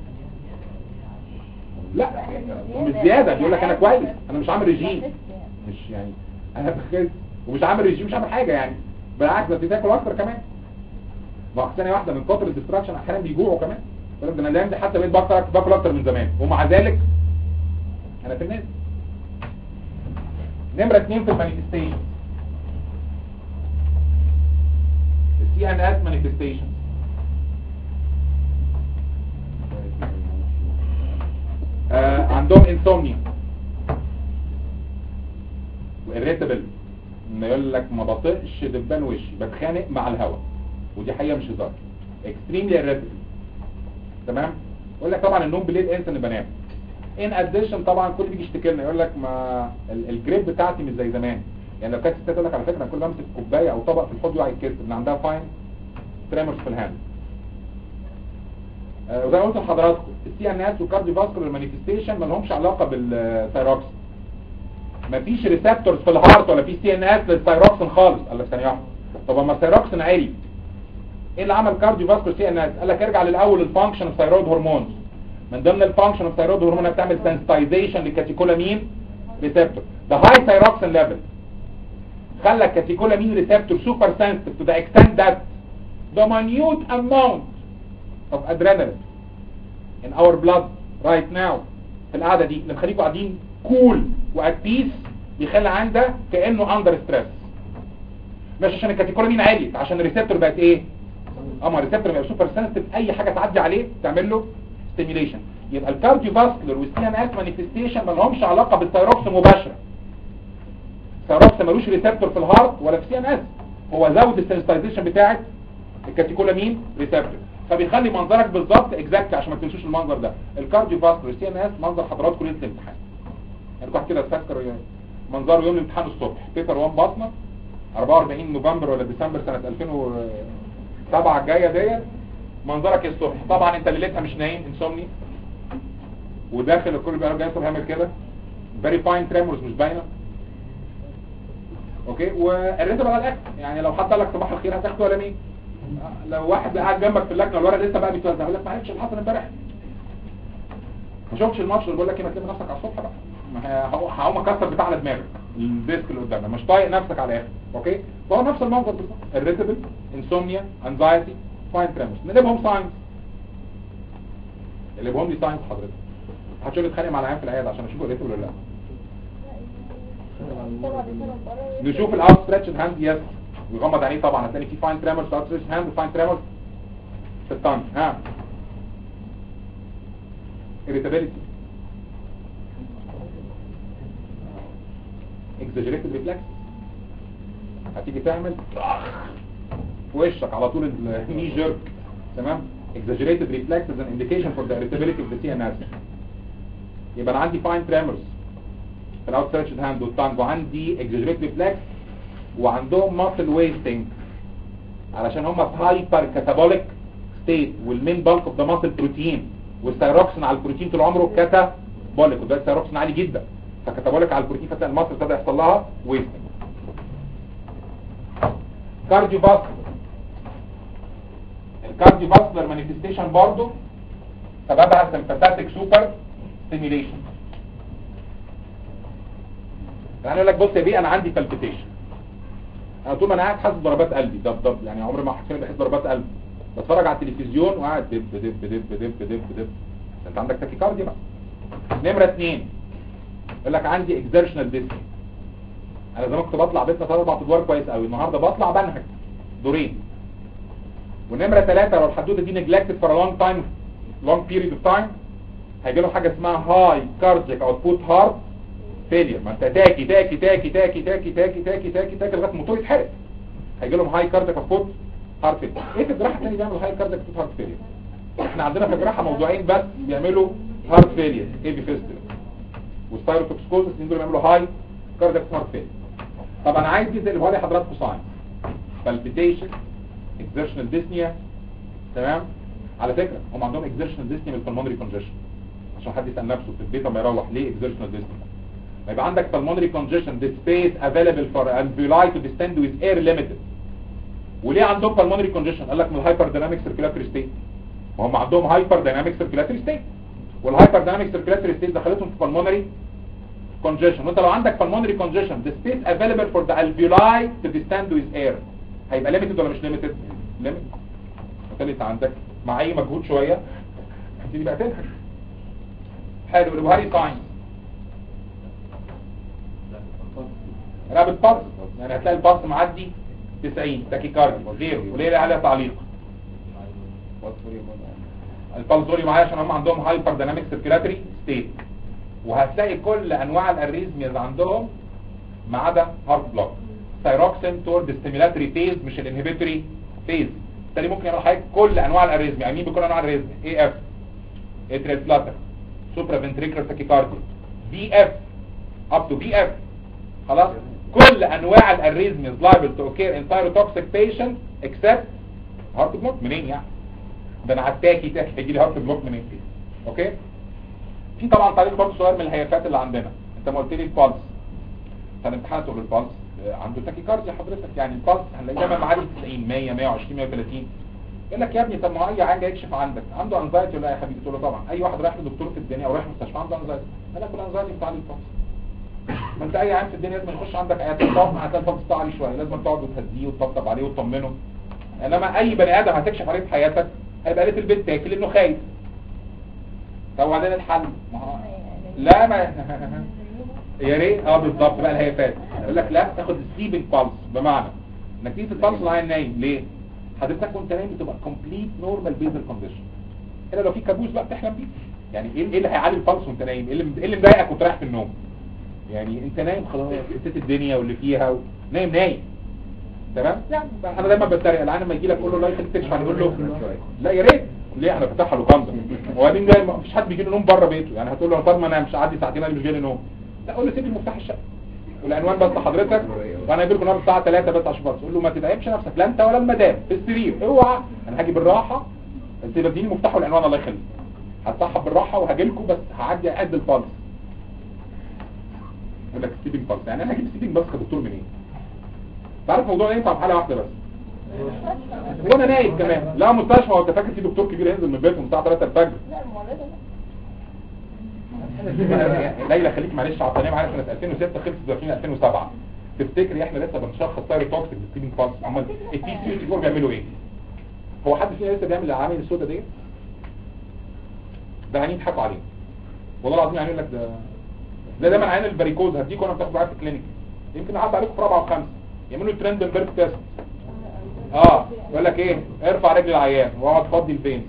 لا مش زياده بيقول لك انا كويس انا مش عامل ريجيم مش يعني انا بخس ومش عامل ريجيم مش عامل حاجه يعني بالعكس ده بتاكل اكتر كمان ما ثانيه واحده من كتر الديستراكشن احيانا بيجوعوا كمان يقول لك ده انا الايام دي حتى بقيت باكل باكل اكتر من زمان ومع ذلك انا في الناس نمره اثنين في المانيفستيشن السي ان اس مانيفستيشن آه عندهم انسومنيا وإريتابل ان يقول لك ما بطقش دبان وشي بتخانق مع الهواء ودي حقيقه مش هزار اكستريملي إريتابل تمام يقول لك طبعا النوم بالليل انسى اني بنام ان اديشن طبعا كل بيجي يشتكي لنا يقول لك ما الجريب بتاعتي مش زي زمان يعني لو كانت ستات تقول لك على فكره كل ما امسك كوبايه او طبق في الحوض يقع يتكسر ان عندها فاين تريمرز في الهاند آه وزي ما قلت لحضراتكم السي ان اس والكارديو فاسكولار مانيفستيشن ما لهمش علاقه بالثايروكسين مفيش ريسبتورز في الهارت ولا في سي ان اس للثايروكسين خالص قال لك ثانيه واحده طب اما الثايروكسين عالي ايه اللي عمل كارديو فاسكولار سي ان اس قال لك ارجع للاول الفانكشن اوف ثايرويد هرمونز من ضمن الفانكشن اوف ثايرويد هرمون بتعمل سنسيتايزيشن للكاتيكولامين ريسبتور ده هاي ثايروكسين ليفل خلى الكاتيكولامين ريسبتور سوبر سنسيتيف تو ذا اكستنت ذات the minute amount of adrenaline in our blood رايت ناو في القعده دي اللي مخليكم قاعدين كول وات بيس بيخلي العين ده كانه اندر ستريس مش عشان الكاتيكولامين عالي عشان الريسبتور بقت ايه اما الريسبتور بقى سوبر سنسيتيف اي حاجه تعدي عليه تعمل له ستيميليشن يبقى الكارديو فاسكولار والسي ان اس مانيفستيشن ما لهمش علاقه بالثيروكس مباشره الثيروكس ملوش ريسبتور في الهارت ولا في سي ان اس هو زود السنسيتايزيشن بتاعه الكاتيكولامين ريسبتور فبيخلي منظرك بالظبط اكزاكت عشان ما تنسوش المنظر ده الكارديو فاسكولار سي ان اس منظر حضراتكم ليله الامتحان يعني واحد كده تفكر منظره يوم الامتحان الصبح بيبر 1 بطنه 44 نوفمبر ولا ديسمبر سنة 2007 الجاية ديت منظرك إيه الصبح طبعا انت ليلتها مش نايم انسومني وداخل الكل بقى جاي طب هعمل كده فيري فاين تريمورز مش باينه اوكي والريتم على الاكل يعني لو حد قال لك صباح الخير هتاخده ولا مين لو واحد قاعد جنبك في اللجنه الورق لسه بقى بيتوزع يقول لك ما عرفتش اللي حصل امبارح ما شفتش الماتش اللي بقول لك ايه ما تلم نفسك على الصبح بقى ما هي- هقوم اكسر بتاع على دماغك الديسك اللي قدامنا مش طايق نفسك على الاخر اوكي فهو نفس المنظر بالظبط الريتبل انسومنيا انزايتي فاين تريمورز نقلبهم ساينز نقلبهم لي ساينز حضرتك هتشوف اتخانق مع العيان في العياده عشان اشوفه ريتبل ولا لا طبعا بيكونوا بره نشوف الاوت ستريتش هاند يس ويغمض عينيه طبعا هتلاقي في فاين تريمورز في اوت ستريتش هاند وفاين تريمورز في التانج ها irritability exaggerated reflexes هتيجي تعمل في وشك على طول الني جيرك تمام exaggerated reflexes an indication for the irritability of the CNS يبقى انا عندي fine tremors في الاوت ستريتش هاند والتانج وعندي exaggerated reflex وعندهم muscle wasting علشان هم في هايبر كاتابوليك ستيت والمين بالك اوف ذا ماسل بروتين والثيروكسين على البروتين طول عمره كاتابوليك وده الثيروكسين عالي جدا فكاتابوليك على البروتين فتلاقي الماسل ابتدى يحصل لها ويستنج كارديو فاسكولار الكارديو فاسكولار مانيفستيشن برضه سببها سمباثيك سوبر ستيميليشن يعني يقول لك بص يا بيه انا عندي بالبيتيشن انا طول ما انا قاعد حاسس ضربات قلبي دب دب يعني عمري ما حسيت بحس ضربات قلب بتفرج على التلفزيون وقاعد دب دب دب دب دب دب انت عندك تاكيكارديا بقى نمره اثنين يقول لك عندي اكزرشنال ديسك انا زمان كنت بطلع بيتنا ثلاث اربع ادوار كويس قوي النهارده بطلع بنهج دورين ونمره ثلاثه لو الحدوته دي نجلكتد فور لونج تايم لونج بيريد اوف تايم هيجي له حاجه اسمها هاي كاردياك اوتبوت هارت فيلير ما انت تاكي تاكي تاكي تاكي تاكي تاكي تاكي تاكي تاكي لغايه الموتور يتحرق هيجي لهم هاي كاردياك اوتبوت هارت فيلير ايه في الجراحه الثاني بيعمل هاي كاردياك اوتبوت هارت فيلير احنا عندنا في الجراحه موضوعين بس بيعملوا هارت فيلير اي بي فيستل والستايروتوكسكوزس الاثنين دول بيعملوا هاي كاردياك هارت فيلير طب انا عايز دي زي اللي بقولها لحضراتكم ساينس بالبيتيشن اكزرشنال ديسنيا تمام على فكره هم عندهم اكزرشنال ديسنيا من البلمونري كونجيشن عشان حد يسال نفسه في البيت لما يروح ليه اكزرشنال ديسنيا ما يبقى عندك pulmonary congestion the space available for alveoli to distend with air limited وليه عندهم pulmonary congestion قال لك من الهايبر دايناميك سيركيلاتوري ستيت ما هم عندهم هايبر دايناميك سيركيلاتوري ستيت والهايبر دايناميك سيركيلاتوري ستيت دخلتهم في pulmonary congestion وانت لو عندك pulmonary congestion the space available for the alveoli to distend with air هيبقى limited ولا مش limited limited وبالتالي انت عندك مع اي مجهود شويه هتبتدي بقى تنهج حلو الوهاري ساينس رابط بلس يعني هتلاقي البلس معدي 90 تاكيكاردي غيره وليه عليها تعليق البلس دول معايا عشان هم عندهم هايبر دايناميك سيركيلاتري ستيت وهتلاقي كل انواع الاريزميز عندهم ما عدا هارت بلوك ثايروكسين تورد ستيميلاتري فيز مش الانهبيتوري فيز بالتالي ممكن يعمل حاجه كل انواع الاريزميا يعني مين بكل انواع الاريزميا اي اف اتريال فلاتر سوبرا فنتريكولار تاكيكارديا بي اف اب تو بي اف خلاص كل انواع الاريزميز liable to occur in thyrotoxic patient except هارت بلوك منين يعني ده انا عتاكي تاكي هيجي لي هارت بلوك منين اوكي في طبعا تعليق برضه صغير من الهيافات اللي عندنا انت ما قلت لي البلس فالامتحان تقول البلس آه، عنده تاكيكارديا حضرتك يعني البلس هنلاقيه دايما معدي 90 100 120 130 يقول لك يا ابني طب ما هو اي حاجه يكشف عندك عنده انزايتي ولا يا حبيبي تقول له طبعا اي واحد رايح لدكتور في الدنيا او رايح مستشفى عنده انزايتي قال لك الانزايتي بتاع البلس ما انت اي عيان في الدنيا لازم يخش عندك عيادة تقف مع هتلاقي الفلس بتاعه عالي شويه لازم تقعد وتهديه وتطبطب عليه وتطمنه انما اي بني ادم هتكشف عليه في حياتك هيبقى ليه في البيت تاكل لانه خايف طب وبعدين الحل ما هو- لا ما يا ريت اه بالظبط بقى الهيافات يقول لك لا تاخد سليبنج بالس بمعنى انك تيجي البالس العين نايم ليه حضرتك وانت نايم بتبقى كومبليت نورمال بيزل كونديشن الا لو في كابوس بقى بتحلم بيه يعني ايه إيه اللي هيعلي البالس وانت نايم ايه اللي ايه اللي مضايقك وانت رايح في النوم يعني انت نايم خلاص نسيت الدنيا واللي فيها و... نايم نايم تمام لا انا دايما بتريق العين لما يجي لك قول له الله يخليك تكشف عن يقول له لا يا ريت ليه احنا فتحها له كامده وبعدين جاي ما فيش حد بيجي له نوم بره بيته يعني هتقول له طب ما انا مش عادي ساعتين انا مش جاي لي نوم لا قول له سيب لي مفتاح الشقه والعنوان بس لحضرتك وانا هجيب لكم النهارده الساعه 3 بس عشان بس قول له ما تتعبش نفسك لا انت ولا المدام في السرير اوعى انا هاجي بالراحه انت بديني المفتاح والعنوان الله يخليك هتصحى بالراحه وهاجي لكم بس هعدي قد البلس يقول لك ستيبنج بالس يعني انا هجيب ستيبنج بالس كدكتور منين تعرف الموضوع ده ينفع في حاله واحده بس وانا نايم كمان لا مستشفى وانت فاكر في دكتور كبير ينزل من بيته الساعه 3 الفجر لا الممرضة ليلى خليك معلش عطانيه معانا سنه 2006 خلصت داخلين 2007 تفتكري احنا لسه بنشخص تايروتوكسيك بالستيبنج بالس امال التي سي تي 4 بيعملوا ايه هو حد فينا لسه بيعمل العوامل السوداء ديت ده عينين يضحكوا عليه والله العظيم يعني يقول لك ده ده دايما عين الباريكوز هديكوا انا بتاخدوا معايا في الكلينيك يمكن اعدي عليكم في رابعه وخمسه يعملوا ترندنبرج تيست اه يقول لك ايه ارفع رجل العيان واقعد فضي الفين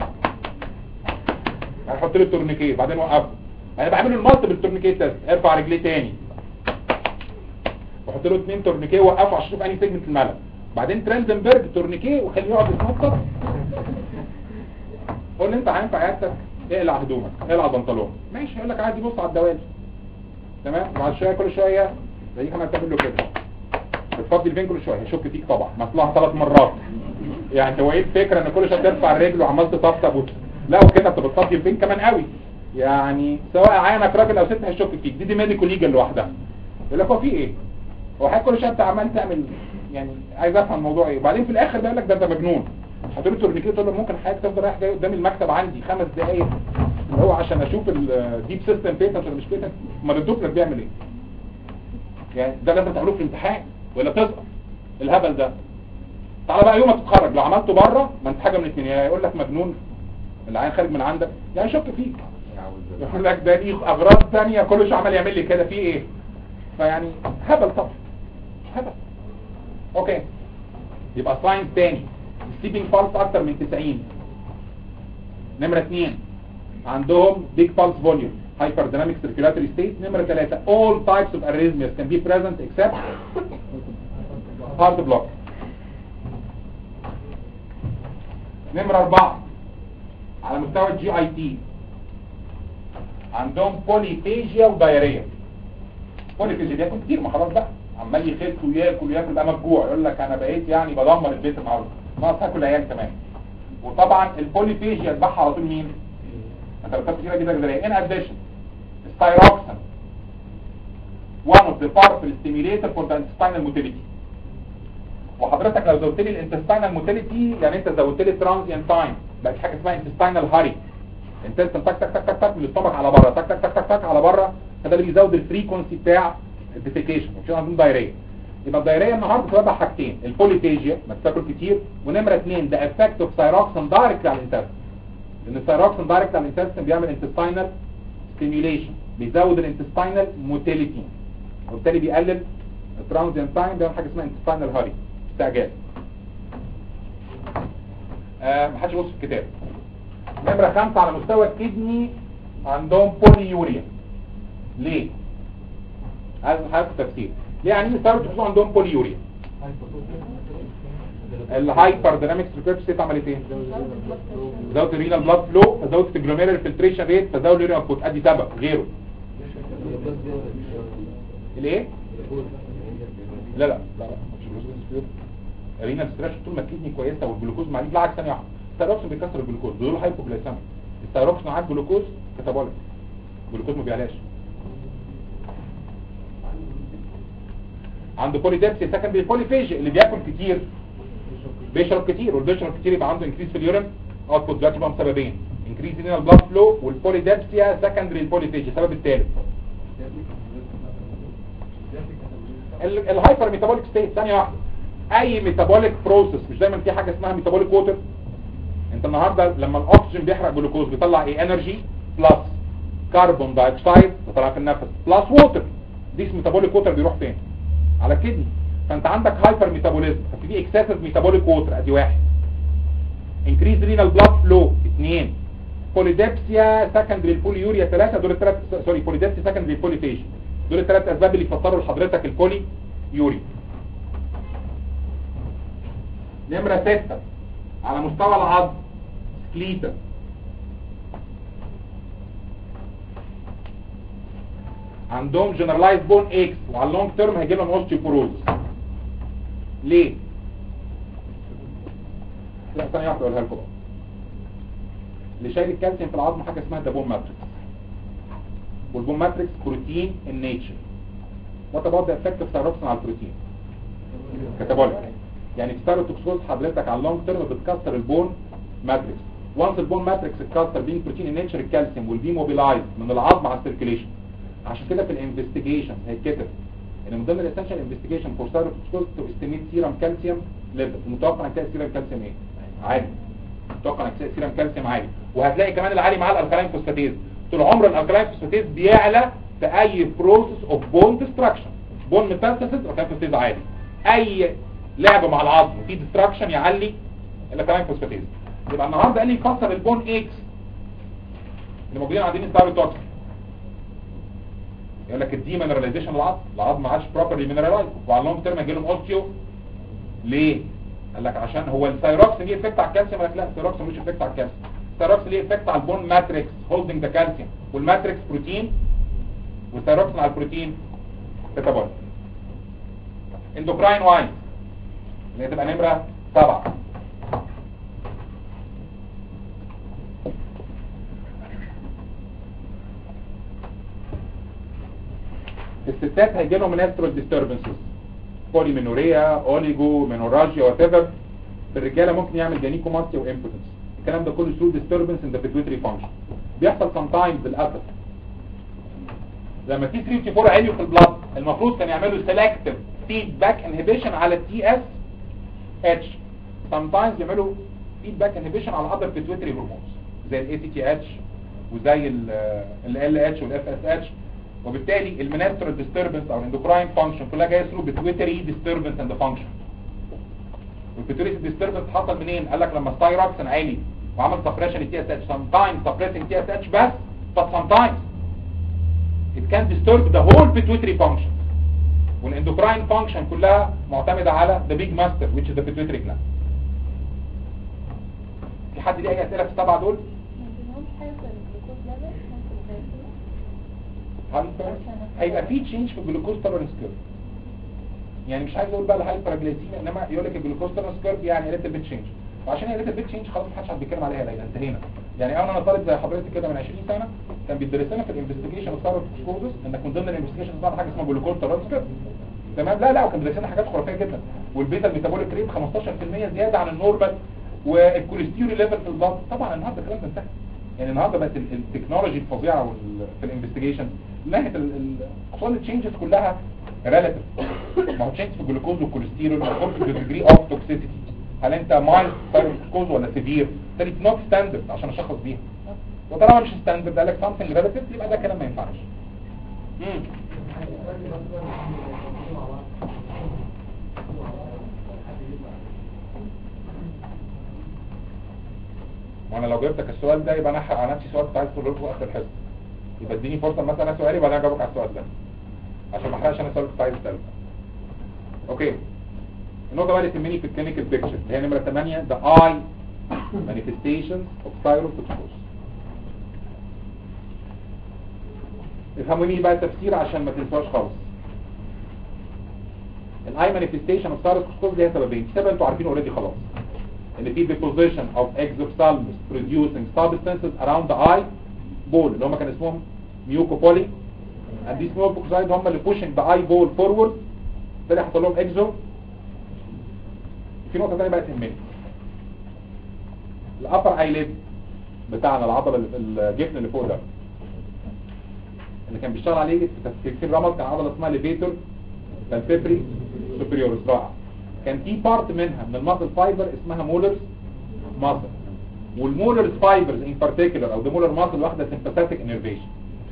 هنحط له التورنيكيه بعدين وقفه انا بعمل المالتيبل تورنيكيه تيست ارفع رجليه تاني واحط له اثنين تورنيكيه وقفه عشان اشوف انهي سيجمنت الملل بعدين ترندنبرج تورنيكيه وخليه يقعد يتنطط قول لي انت عين في عيادتك اقلع هدومك اقلع بنطلون ماشي يقول لك عايز يبص على الدوالي تمام وبعد شويه كل شويه زي ما بتعمل له كده بتفضي الفين كل شويه هيشك فيك طبعا مصلحه ثلاث مرات يعني هو ايه الفكره ان كل شويه ترفع الرجل وعمال تطبطب وت- لا وكده انت بتفضي الفين كمان قوي يعني سواء عينك راجل او ست هيشك فيك دي دي ميديكال ليجل لوحدها يقول لك هو في ايه هو حضرتك كل شويه انت عمال تعمل يعني عايز افهم الموضوع ايه وبعدين في الاخر بيقول لك ده انت مجنون هتقول له تورنيكيه تقول له ممكن حضرتك تفضل رايح جاي قدام المكتب عندي خمس دقايق اللي هو عشان اشوف الديب سيستم بيتنت ولا مش بيتنت امال الدوبلر بيعمل ايه يعني ده لازم تعملوه في الامتحان ولا تسقط الهبل ده تعالى بقى يوم ما تتخرج لو عملته بره ما انت حاجه من الاثنين يا يقول لك مجنون العين خارج من عندك يعني يشك فيك يقول لك ده ليه اغراض ثانيه كل شويه عمال يعمل لي كده في ايه فيعني هبل طبعا هبل اوكي يبقى ساينس تاني سليبنج بالس اكتر من 90 نمرة اثنين عندهم big pulse volume hyperdynamic circulatory state نمرة ثلاثة all types of arrhythmias can be present except heart block نمرة أربعة على مستوى الجي اي تي عندهم بوليفيجيا ودايريا بوليفيجيا بياكل كتير ما خلاص بقى عمال يخس وياكل وياكل بقى مفجوع يقول لك انا بقيت يعني بدمر البيت النهارده ناقص هاكل عيال كمان وطبعا البوليفيجيا يتبعها على طول مين؟ انت لو كتير كده كده ان اديشن ستايروكسين one of the powerful stimulator for the intestinal motility وحضرتك لو زودت لي الانتستينال موتيليتي يعني انت زودت لي ترانزيانت تايم بقى في حاجه اسمها انتستينال هاري انت تك تك تك تك تك من الاستمك على بره تك تك تك تك تك على بره فده اللي بيزود الفريكونسي بتاع الديفيكيشن وفي عندهم دايريه يبقى الدايريه النهارده بتبقى حاجتين البوليفيجيا ما تاكل كتير ونمره اثنين ده افكت اوف ثايروكسين دايركت على الانتستين لان الثايروكسين دايركت على الانتستين بيعمل انتستينال ستيميوليشن بيزود الانتستينال موتيليتي وبالتالي بيقلل الترانزيانت تايم بيعمل حاجه اسمها انتستينال هاري استعجال آه محدش يبص في الكتاب نمرة خمسة على مستوى الكدني عندهم بوليوريا ليه؟ عايز حاجة تفسير ليه يعني مستوى تحصل عندهم بوليوريا الهايبر ديناميك سيركيوت ستيت عملت ايه؟ زودت الرينال بلاد فلو فزودت الجلوميرال فلتريشن ريت فزود اليوريا اوتبوت ادي سبب غيره الايه؟ لا لا لا لا مش الجلوكوز رينا ستريس طول ما الكدني كويسه والجلوكوز معاه بالعكس ثانيه واحده الثيروكسين بيكسر الجلوكوز بيقولوا هايبوجلايسيميك الثيروكسين معاه الجلوكوز كتابوليك الجلوكوز ما بيعلاش عنده بوليديبسي سكندري بوليفيجيا اللي بياكل كتير بيشرب كتير والبيشرب كتير يبقى عنده انكريز في اليورين اوتبوت دلوقتي بقى سببين انكريز ان البلاد فلو والبوليديبسيا سكندري البوليفيجيا السبب الثالث الهايبر ميتابوليك ستيت ثانيه واحده اي ميتابوليك بروسيس مش دايما في حاجه اسمها ميتابوليك ووتر انت النهارده لما الاكسجين بيحرق جلوكوز بيطلع ايه انرجي بلس كربون دايوكسيد طالع في النفس بلس ووتر ديس ميتابوليك ووتر بيروح فين على الكدني فانت عندك هايبر ميتابوليزم ففي اكسسيف ميتابوليك ووتر ادي واحد انكريز رينال بلاد فلو اثنين بوليدبسيا سكندري البوليوريا ثلاثة دول الثلاث سوري بوليدبسيا سكندري البوليفيشن دول الثلاث اسباب اللي يفسروا لحضرتك البولي يوري نمرة ستة على مستوى العظم سكليتا عندهم جنرالايز بون اكس وعلى اللونج تيرم هيجي لهم اوستيوبوروز ليه؟ لا ثانية واحدة اقولها لكم بقى. اللي شايل الكالسيوم في العظم حاجة اسمها ده بون ماتريكس والبون ماتريكس بروتين ان نيتشر وات اباوت ذا افكت اوف ثايروكسين على البروتين كاتابوليك يعني في ستاروتوكسوز حضرتك على اللونج تيرم بتكسر البون ماتريكس وانس البون ماتريكس اتكسر بين بروتين ان نيتشر الكالسيوم والبي موبيلايز من العظم على السيركيليشن عشان كده في الانفستيجيشن هيتكتب ان من ضمن الاسنشال انفستيجيشن فور ستاروتوكسوز تو استيميت سيرم كالسيوم ليفل متوقع انك تلاقي سيرم كالسيوم ايه عالي متوقع انك تلاقي سيرم كالسيوم عالي وهتلاقي كمان العالي مع الالكالين فوسفاتيز طول عمر الالكالين فوسفاتيز بيعلى في اي بروسيس اوف بون ديستراكشن بون ميتاستاسيس الالكالين فوسفاتيز عالي اي لعب مع العظم في ديستراكشن يعلي الالكالين فوسفاتيز يبقى النهارده قال لي يكسر البون اكس اللي موجودين عندنا ستاروتوكسين يقول لك الدي مينراليزيشن العظم العظم ما عادش بروبرلي مينرالايز وعلى اللونج تيرم هيجي لهم اوستيو ليه قال لك عشان هو الثايروكسين ليه افكت على الكالسيوم قال لك لا الثايروكسين ملوش افكت على الكالسيوم الثايروكسين ليه افكت على البون ماتريكس هولدنج ذا كالسيوم والماتريكس بروتين والثايروكسين على البروتين كتابول اندوكراين وايز اللي هي تبقى نمره سبعة الستات هيجي لهم menstrual disturbances بوليمينوريا اوليجو مينوراجيا وات ايفر في الرجاله ممكن يعمل جانيكوماستيا وامبوتنس الكلام ده كله through disturbance in the pituitary function بيحصل sometimes للاسف لما تي 3 تي 4 عليوا في البلاد المفروض كان يعملوا selective feedback inhibition على التي اس اتش sometimes يعملوا feedback inhibition على other pituitary hormones زي الاي تي تي اتش وزي ال ال اتش والاف اس اتش وبالتالي المنسترال ديستربنس او الاندوكراين فانكشن كلها جايه ثرو بيتويتري ديستربنس اند فانكشن والبيتويتري ديستربنس حصل منين قال لك لما ستايروكسين عالي وعمل سبريشن التي اس اتش سام تايم سبريسنج تي اس اتش بس but sometimes it can disturb the whole pituitary function والاندوكراين فانكشن كلها معتمده على the big master which is the pituitary gland في حد ليه اي اسئله في السبعه دول ما عندهمش حاجة في الجلوكوز ليفل ممكن يبقى فيه؟ هيبقى في تشينج في الجلوكوز تولرنس كيرف يعني مش عايز اقول بقى الهايبرجليسيميا انما يقول لك الجلوكوز تولرنس كيرف يعني ريتل بيت تشينج وعشان هي ريتل بيت تشينج خلاص محدش حد بيتكلم عليها لان انتهينا يعني انا انا طالب زي حضرتك كده من 20 سنه كان بيدرس لنا في الانفستيجيشن اوف ثايرويد اندس انك من ضمن الانفستيجيشن بتاعت حاجه اسمها جلوكوز تولرنس كيرف تمام لا لا وكان بيدرس لنا حاجات خرافيه جدا والبيتا الميتابوليك ريت 15% زياده عن النورمال والكوليسترول ليفل في البلد طبعا النهارده الكلام ده انتهى يعني النهارده بقت ال- التكنولوجي الفظيعه وال- في الانفستيجيشن ناحيه خصوصا التشينجز كلها ريلاتيف ما هو تشينج في الجلوكوز والكوليسترول مرتبط بالديجري اوف توكسيسيتي هل انت مايلد ثايرويد ولا سيفير بالتالي نوت ستاندرد عشان اشخص بيها وطالما مش ستاندرد قال لك something ريلاتيف يبقى ده كلام ما ينفعش امم وانا لو جبتك السؤال ده يبقى انا احرق على نفسي سؤال كنت عايز تقوله لكم اخر الحصه يبقى اديني فرصه مثلا انا سؤالي وبعدين اجاوبك على السؤال ده عشان ما احرقش انا السؤال اللي كنت عايز اساله اوكي النقطه بقى اللي تهمني في الكلينيكال بيكتشر اللي هي نمره 8 the eye manifestations of thyrotoxicose افهموني بقى التفسير عشان ما تنسوهاش خالص الاي مانيفستيشن اوف ثايروتوكسيكوز ليها سببين سبب انتوا عارفينه اوريدي خلاص ان في deposition of exophthalmos producing substances around the eye ball اللي هم كان اسمهم mucopoli and these mucopolysae هم اللي pushing the eye ball forward بالتالي حصل لهم exo في نقطة تانية بقى تهمني الابر ايليد بتاعنا العضلة اللي الجفن اللي فوق ده اللي كان بيشتغل عليه في تفكير رمض كان عضلة اسمها ليفيتور بالفيبري سوبريورس رائع كان في بارت منها من الماسل فايبر اسمها مولرز ماسل والمولرز فايبرز ان بارتيكولار او ده مولر ماسل واخده سمباثيك انرفيشن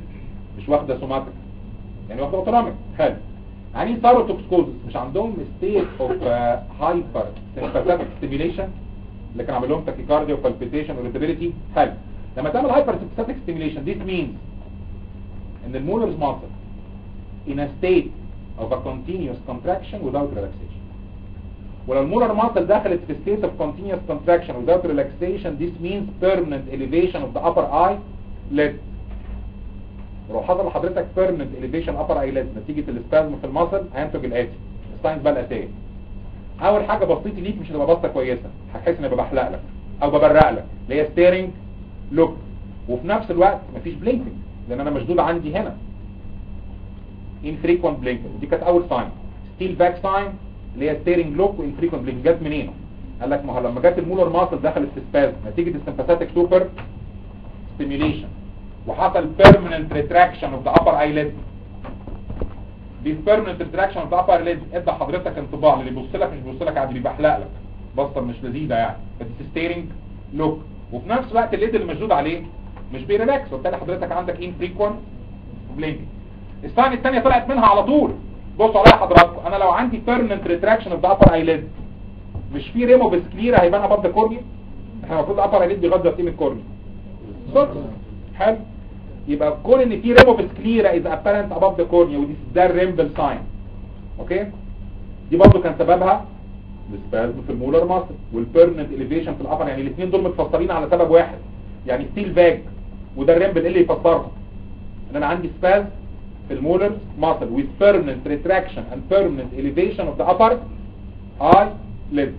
مش واخده سوماتيك يعني واخده اوتونوميك حلو يعني ساروتوكسكوزس مش عندهم ستيت اوف هايبر سيمباثيك ستيميوليشن اللي كان عامل لهم تاكيكارديا وبالبيتيشن وريتابيليتي حلو لما تعمل هايبر سيمباثيك ستيميوليشن this means ان المولرز muscle in a state of a continuous contraction without relaxation ولو المولر muscle دخلت في state of continuous contraction without relaxation this means permanent elevation of the upper eye lid ولو حصل لحضرتك permanent elevation upper eyelid نتيجة الاسبازم في المصل هينتج الاتي الساينس بقى الاساسي اول حاجة بصيتي ليك مش هتبقى بصة كويسة هتحس اني بحلق لك او ببرق لك اللي هي ستيرنج لوك وفي نفس الوقت مفيش بلينكينج لان انا مشدود عندي هنا infrequent blinking دي كانت اول ساين ستيل باك ساين اللي هي ستيرنج لوك وانفريكوينت بلينكينج جت منين قال لك ما هو لما جت المولر ماسل دخلت في سبازم نتيجة السمباثيك سوبر ستيميوليشن وحصل permanent retraction of the upper eyelid دي permanent retraction of the upper eyelid ادى حضرتك انطباع اللي بيبص لك مش بيبص لك عادي بيبحلق لك بصه مش لذيذه يعني فدي ستيرنج لوك وفي نفس الوقت الليد اللي مشدود عليه مش بيريلاكس وبالتالي حضرتك عندك infrequent blinking الساين الثانيه طلعت منها على طول بصوا عليها حضراتكم انا لو عندي permanent retraction of the upper eyelid مش في ريمو بسكليرا هيبان ابض كورنيا احنا المفروض upper eyelid بيغطي تقييم الكورنيا صح حلو يبقى كون ان في ريمو بسكليرا از apparent above the cornea ودي ده الريمبل ساين اوكي دي برضه كان سببها السبازم في المولر ماسل والبيرمننت اليفيشن في الابر يعني الاثنين دول متفسرين على سبب واحد يعني ستيل فاج وده الريمبل اللي يفسرهم ان انا عندي سبازم في المولر ماسل with permanent retraction and permanent elevation of the upper eyelid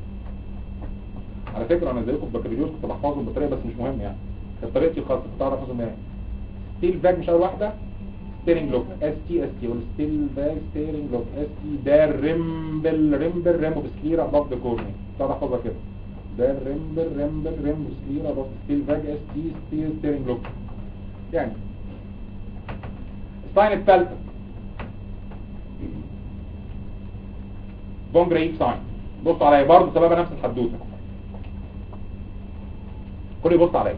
على فكرة انا زيكم في بكالوريوس كنت بحفظهم بطريقة بس مش مهم يعني كانت طريقتي الخاصة كنت اعرف احفظهم ايه ستيل فاج مش اول واحدة ستيرنج لوك اس تي اس تي والستيل فاج ستيرنج لوك اس تي ده الريمبل ريمبل ريمو بسكليرا اباف ذا كورني كنت اعرف احفظها كده ده الريمبل ريمبل ريمو بسكليرا اباف ستيل فاج اس تي ستيل ستيرنج لوك يعني الساين الثالثة بون جريب ساين بصوا عليا برضه سببها نفس الحدوته كل يبص عليا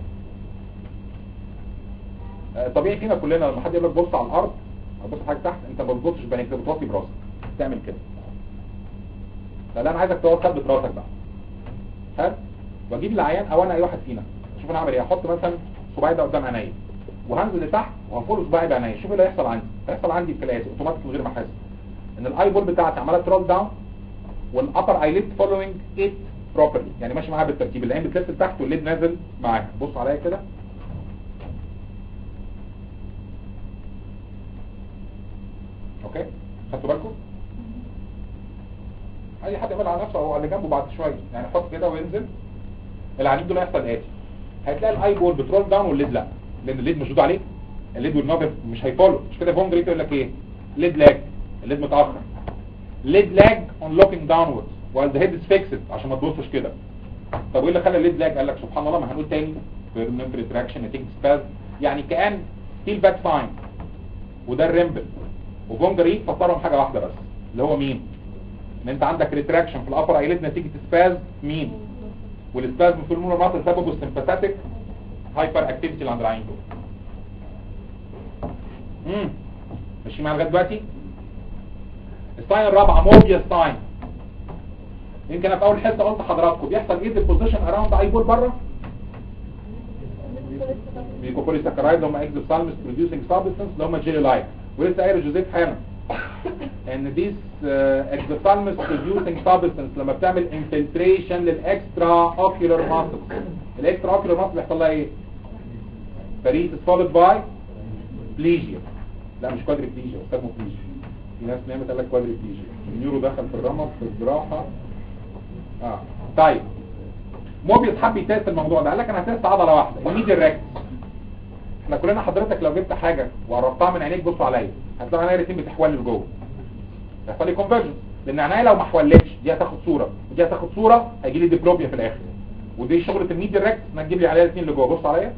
آه، طبيعي فينا كلنا لما حد يقول لك بص على الارض او بص حاجه تحت انت ما بتبصش بعينيك انت بتوطي براسك تعمل كده لا لا انا عايزك تقعد ثبت راسك بقى حلو واجيب العيان او انا اي واحد فينا شوف انا اعمل ايه احط مثلا صباعي ده قدام عينيا وهنزل لتحت وهنفول صباعي بعينيا شوف ايه اللي هيحصل عندي هيحصل عندي الكلاسي اوتوماتيك من غير ما احس ان الاي بول بتاعتي عماله ترول داون والابر ايليد فولوينج ات بروبرلي يعني ماشي معاها بالترتيب العين بتلف لتحت والليد نازل معاها بص عليا كده اوكي خدتوا بالكم اي حد يعمل على نفسه او على اللي جنبه بعد شويه يعني حط كده وينزل العنيد دول هيحصل اتي هتلاقي الاي بول بترول داون والليد لا لان الليد مشدود عليه الليد والنظر مش هيفولو مش كده فون جريت يقول لك ايه ليد لاج الليد متاخر ليد لاج اون لوكينج داونورد while the head is fixed عشان ما تبصش كده طب وايه اللي خلى الليد لاج قال لك سبحان الله ما هنقول تاني permanent retraction نتيجه سباز يعني كان ستيل باك فاين وده الريمبل وفون جريت فسرهم حاجه واحده بس اللي هو مين ان انت عندك ريتراكشن في الابر ايليد نتيجه سباز مين والسباز في المولر ماسل سببه السمباثيك هايبر اكتيفيتي اللي عند العين دول امم ماشي معايا لغايه دلوقتي الساين الرابعه موبيا ساين يمكن انا في اول حصه قلت لحضراتكم بيحصل ايه البوزيشن اراوند اي بول بره بيكوبولي ساكرايد هم اكزوبسالمس بروديوسنج سابستنس اللي هم جيلي لايك ولسه قايل جوزيف حالا ان ديس اكزوبسالمس بروديوسنج سابستنس لما بتعمل انفلتريشن للاكسترا اوكيولار ماسل الاكسترا اوكيولار ماسل بيحصل لها ايه فريسس فولد باي بليجيا لا مش كوادري بليجيا بيسموه بليجيا في ناس نامت قال لك كوادري بليجيا النيورو دخل في الرمد في الجراحه اه طيب موبيس حب يتست الموضوع ده قال لك انا هتست عضله واحده الميديال ريكت احنا كلنا حضرتك لو جبت حاجه وقربتها من عينيك بصوا عليا هتلاقي عينيا الاثنين بتحول لجوه هيحصل لي كونفرجن لان عينيا لو ما حولتش دي هتاخد صوره ودي هتاخد صوره هيجي لي ديبلوبيا في الاخر ودي شغله الميديال ريكت انك تجيب لي عليها الاثنين لجوه بص عليا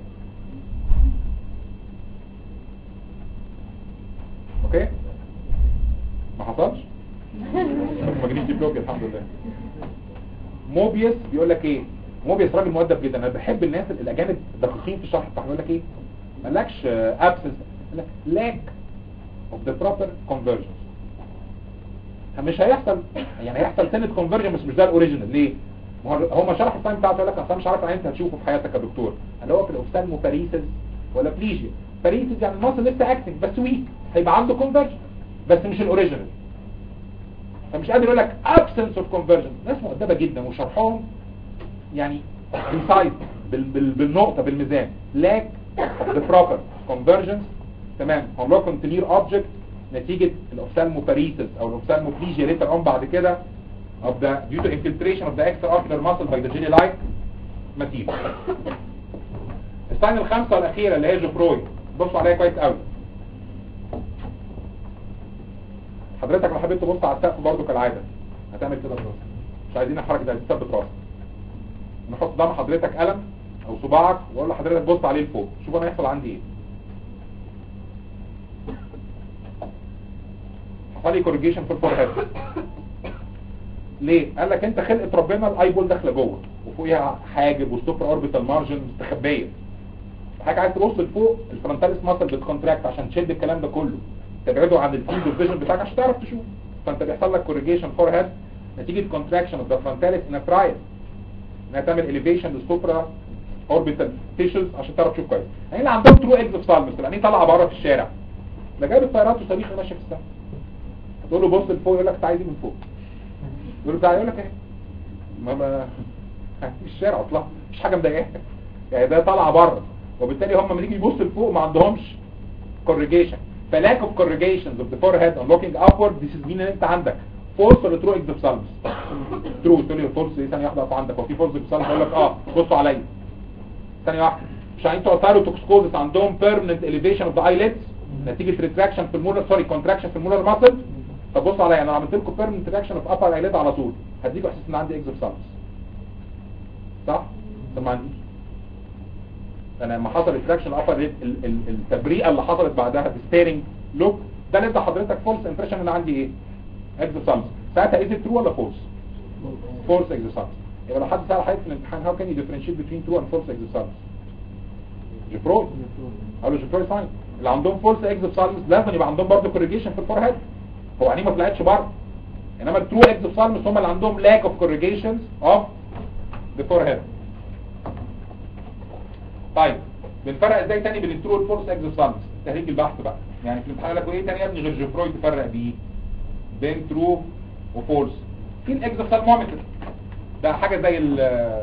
اوكي ما حصلش ما جاليش ديبلوبيا الحمد لله موبيس بيقول لك ايه موبيس راجل مؤدب جدا انا بحب الناس الاجانب الدقيقين في الشرح بتاعهم يقول لك ايه مالكش ابسنس lack of the proper convergence مش هيحصل يعني هيحصل سنة convergence بس مش ده الاوريجينال ليه؟ ما هو هو ما شرح الساين بتاعته يقول لك اصل مش عارف انت هتشوفه في حياتك يا دكتور هل هو في الاوفثالمو باريسز ولا بليجيا باريسز يعني المصل لسه اكتف بس ويك هيبقى عنده convergence بس مش الاوريجينال فمش قادر يقول لك absence of convergence ناس مؤدبة جدا وشرحهم يعني inside بال بال بالنقطة بالميزان lack of the proper convergence تمام هو لو continuer object نتيجة الاوفثالموباريسس او الاوفثالموبليجيا later on بعد كده of the due to infiltration of the extraocular muscle by the jelly-like material الساين الخامسة والأخيرة اللي هي جوفروي بصوا عليها كويس قوي حضرتك لو حبيت تبص على السقف برضو كالعادة هتعمل كده براسك مش عايزين الحركة دي تثبت راسك نحط قدام حضرتك قلم او صباعك واقول لحضرتك بص عليه لفوق شوف انا هيحصل عندي ايه حصل لي كورجيشن في الفورهيد ليه قال لك انت خلقه ربنا الاي بول داخله جوه وفوقيها حاجب والسوبر اوربيتال مارجن مستخبيه حاجه عايز تبص لفوق الفرونتاليس ماسل بتكونتراكت عشان تشد الكلام ده كله تبعده عن الفيلد اوف فيجن بتاعك عشان تعرف تشوف فانت بيحصل لك كورجيشن فورهيد نتيجه كونتراكشن اوف ذا فرونتاليس ان ترايل انها تعمل اليفيشن للسوبرا اوربيتال تيشوز عشان تعرف تشوف كويس يعني اللي عندهم ترو اكزوف سالمس يعني طالعه بره في الشارع ده جايب الطيارات وصريخ ماشيه في السماء تقول له بص لفوق يقول لك انت عايز ايه من فوق يقول له تعالى يقول لك ايه ما ما في الشارع اطلع مش حاجه مضايقاك يعني ده طالعه بره وبالتالي هم لما يجي يبص لفوق ما عندهمش corrugation فلاك اوف corrugations of the forehead on looking upward this is mean ان انت عندك فولس ولا ترو اكزوف سالمس ترو تقول لي فولس ايه ثانيه واحده اقف عندك هو في فولس اكزوف سالمس اقول لك اه بصوا عليا ثانيه واحده مش عايزين توصلوا توكسكوزس عندهم permanent elevation of the eyelids نتيجه ريتراكشن في المولر سوري كونتراكشن في المولر ماسل طب بصوا عليا انا عملت لكم permanent retraction of upper eyelid على طول هديكوا احساس ان عندي اكزوف سالمس صح؟ طب ما عنديش انا لما حصل ريتراكشن ابر التبريئه اللي حصلت بعدها بالستيرنج لوك ده اللي ادى حضرتك فولس امبريشن ان عندي ايه اكزوسالمس ساعتها از ترو ولا فولس فولس اكزوسالمس يبقى لو حد سال حضرتك في الامتحان هاو كان يو ديفرنشيت بين ترو اند فولس اكزوسالمس جفروي قالوا جفروي ساين اللي عندهم فولس اكزوسالمس لازم يبقى عندهم برضه كوريجيشن في الفورهيد هو عينيه ما طلعتش بره انما الترو اكزوسالمس هم اللي عندهم لاك اوف كوريجيشنز اوف ذا فورهيد طيب بنفرق ازاي تاني بين الترو والفولس اكزوسالمس تهريج البحث بقى يعني في الامتحان لك ايه تاني يا ابني غير جفروي تفرق بيه بين ترو وفولس في الاكزوسالمومتر ده حاجه زي ال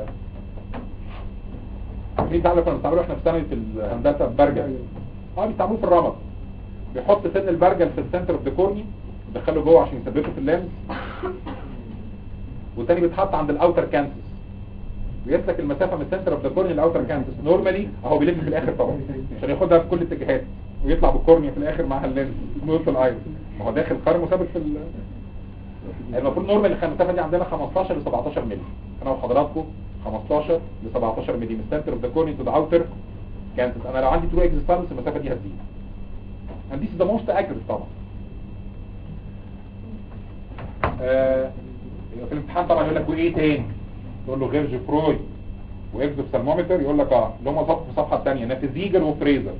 في بتاع اللي كنا بنستعمله احنا في سنه الهندسه البرجل اه بيستعملوه في الرمد بيحط سن البرجل في السنتر اوف ذا كورني يدخله جوه عشان يثبته في اللينز والتاني بيتحط عند الاوتر كانسس بيسلك المسافة من السنتر اوف ذا كورنيا لاوتر كانسس نورمالي اهو بيلف في الاخر طبعا عشان ياخدها في كل الاتجاهات ويطلع بالكورنيا في الاخر معاها اللينز نص الايرس ما هو داخل خرم وثابت في ال... المفروض نورمالي المسافة دي عندنا 15 ل 17 مللي انا وحضراتكم 15 ل 17 مللي من السنتر اوف ذا كورنيا تو ذا اوتر كانسس انا لو عندي ترو اكزيستانس المسافة دي هتزيد and this is the most accurate طبعا آه في الامتحان طبعا يقول لك وايه تاني تقول له غير جفروي واكزوف سلمومتر يقول لك اه اللي هم في الصفحه الثانيه نافيزيجر وفريزر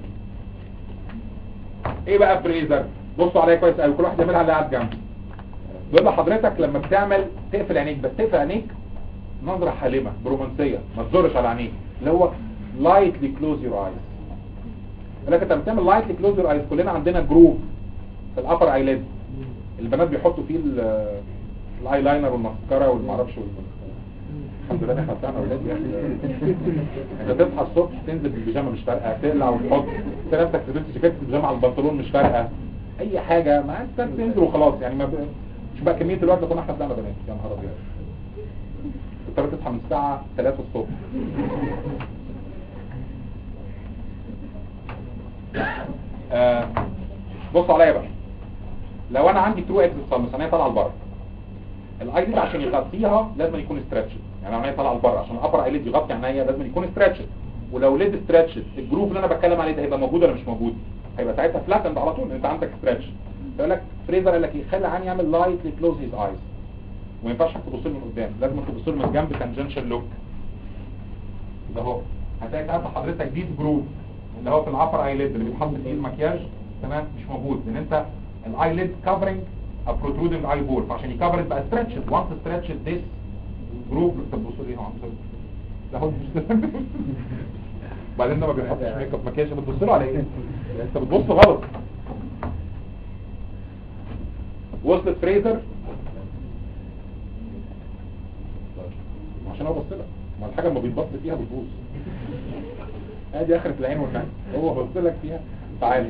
ايه بقى فريزر بصوا عليا كويس قوي كل واحد يعملها اللي قاعد جنبه بيقول لحضرتك لما بتعمل تقفل عينيك بس تقفل عينيك نظره حالمه برومانسيه ما تزورش على عينيك اللي هو لايتلي كلوز يور ايز لكن انت بتعمل لايتلي كلوز يور ايز كلنا عندنا جروف في الابر ايليد البنات بيحطوا فيه الاي لاينر والمسكره والمعرفش الحمد لله احنا بتاعنا اولاد يا اخي انت تصحى الصبح تنزل بالبيجامه مش فارقه تقلع وتحط تلاقي نفسك لبست جاكيت البيجامه على البنطلون مش فارقه اي حاجه ما انت تنزل وخلاص يعني ما ب... مش بقى كميه الوقت اللي كنا احنا طلعنا بنات يا نهار ابيض اضطريت تصحى من الساعه 3 الصبح آه بص عليا بقى لو انا عندي ترو اكسس سالمس انا طالعه لبره الاي دي عشان يغطيها لازم يكون ستريتش يعني عينيا طالعه لبره عشان الابر ايليد يغطي عينيا لازم يكون ستريتش ولو ليد ستريتش الجروف اللي انا بتكلم عليه ده هيبقى موجود ولا مش موجود هيبقى ساعتها فلاتند على طول انت عندك ستريتش يقول لك فريزر قال لك ايه خلي عيني يعمل لايتلي كلوز هيز ايز وما ينفعش تبص له من قدام لازم تبص له من الجنب تانجنشال لوك ده اهو هتلاقي ساعتها حضرتك دي جروف اللي هو في الابر ايليد اللي بيتحط فيه المكياج تمام مش موجود لان انت الايليد كفرنج a protruding eyeball فعشان يكفر بقى stretched once stretched this group طب بصوا ليه هو عم يسوي؟ لا هو مش بعدين ده ما بيحطش ميك اب مكياج بتبص له على ايه انت بتبص غلط وصلت فريزر عشان هو بص لك ما الحاجه لما بيتبص فيها بتبوظ ادي اخرة العين والنعم هو بص لك فيها تعالى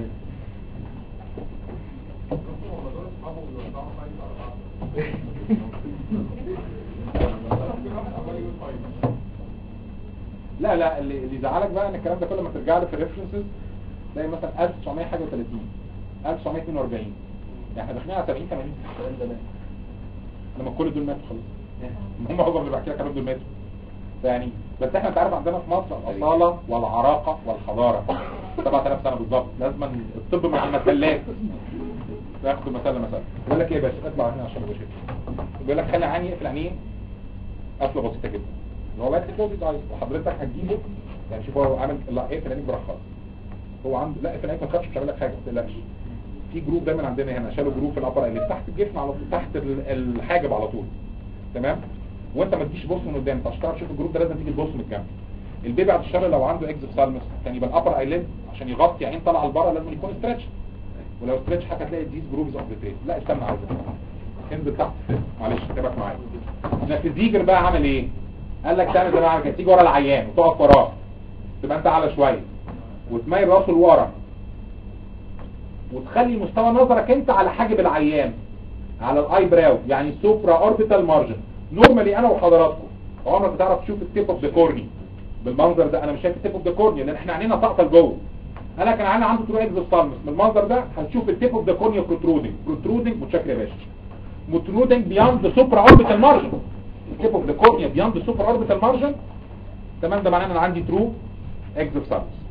لا لا اللي اللي يزعلك بقى ان الكلام ده كل ما ترجع له في الريفرنسز تلاقي مثلا 1931 1942 يعني احنا داخلين على 70 80 الكلام ده لما كل دول ماتوا خلاص هم هم اللي بحكي لك عنهم دول ماتوا يعني بس احنا انت عارف عندنا في مصر الاصاله والعراقه والحضاره 7000 سنه بالظبط لازم الطب مع المسلات ياخدوا مسله مسله يقول لك ايه يا باشا اطلع هنا عشان بشوف بيقول لك خلي عيني يقفل عينيه قفله بسيطه جدا اللي هو بس كوزيت ايز وحضرتك هتجيبه يعني شوف هو عامل لا اقفل عينيك براحه خالص هو عنده لا اقفل عينيك ما تخافش مش هعمل لك حاجه ما تقلقش في جروب دايما عندنا هنا شالوا جروب في الابر اللي تحت الجفن على طول تحت ال- الحاجب على طول تمام وانت ما تجيش بص من قدام انت عشان تعرف تشوف الجروب ده لازم تيجي تبص من الجنب البيبي بعد الشر لو عنده اكزوثالمس كان يبقى الابر ايليد عشان يغطي عين طالعه لبره لازم يكون ستريتش ولو ستريتش حتى هتلاقي ديز جروبز اوف ذا تريد لا استنى عايز انزل تحت معلش تابعك معايا نافذيجر بقى عمل ايه قال لك تعمل زي ما عمل كده تيجي ورا العيان وتقف وراه تبقى انت اعلى شويه وتميل راسه لورا وتخلي مستوى نظرك انت على حاجب العيان على الاي براو يعني سوبرا اوربيتال مارجن نورمالي انا وحضراتكم عمرك بتعرف تشوف التيب اوف ذا كورني بالمنظر ده انا مش شايف التيب اوف ذا كورني لان احنا عينينا ساقطه لجوه انا كان عيني عنده ترو اكزوستالمس من المنظر ده هتشوف التيب اوف ذا كورنيا بروترودنج بروترودنج متشكر يا باشا بروترودنج بياند ذا سوبرا اوربيتال مارجن التيب اوف ذا كورنيا بياند ذا سوبرا اوربيتال مارجن تمام ده معناه ان انا عندي ترو اكزوستالمس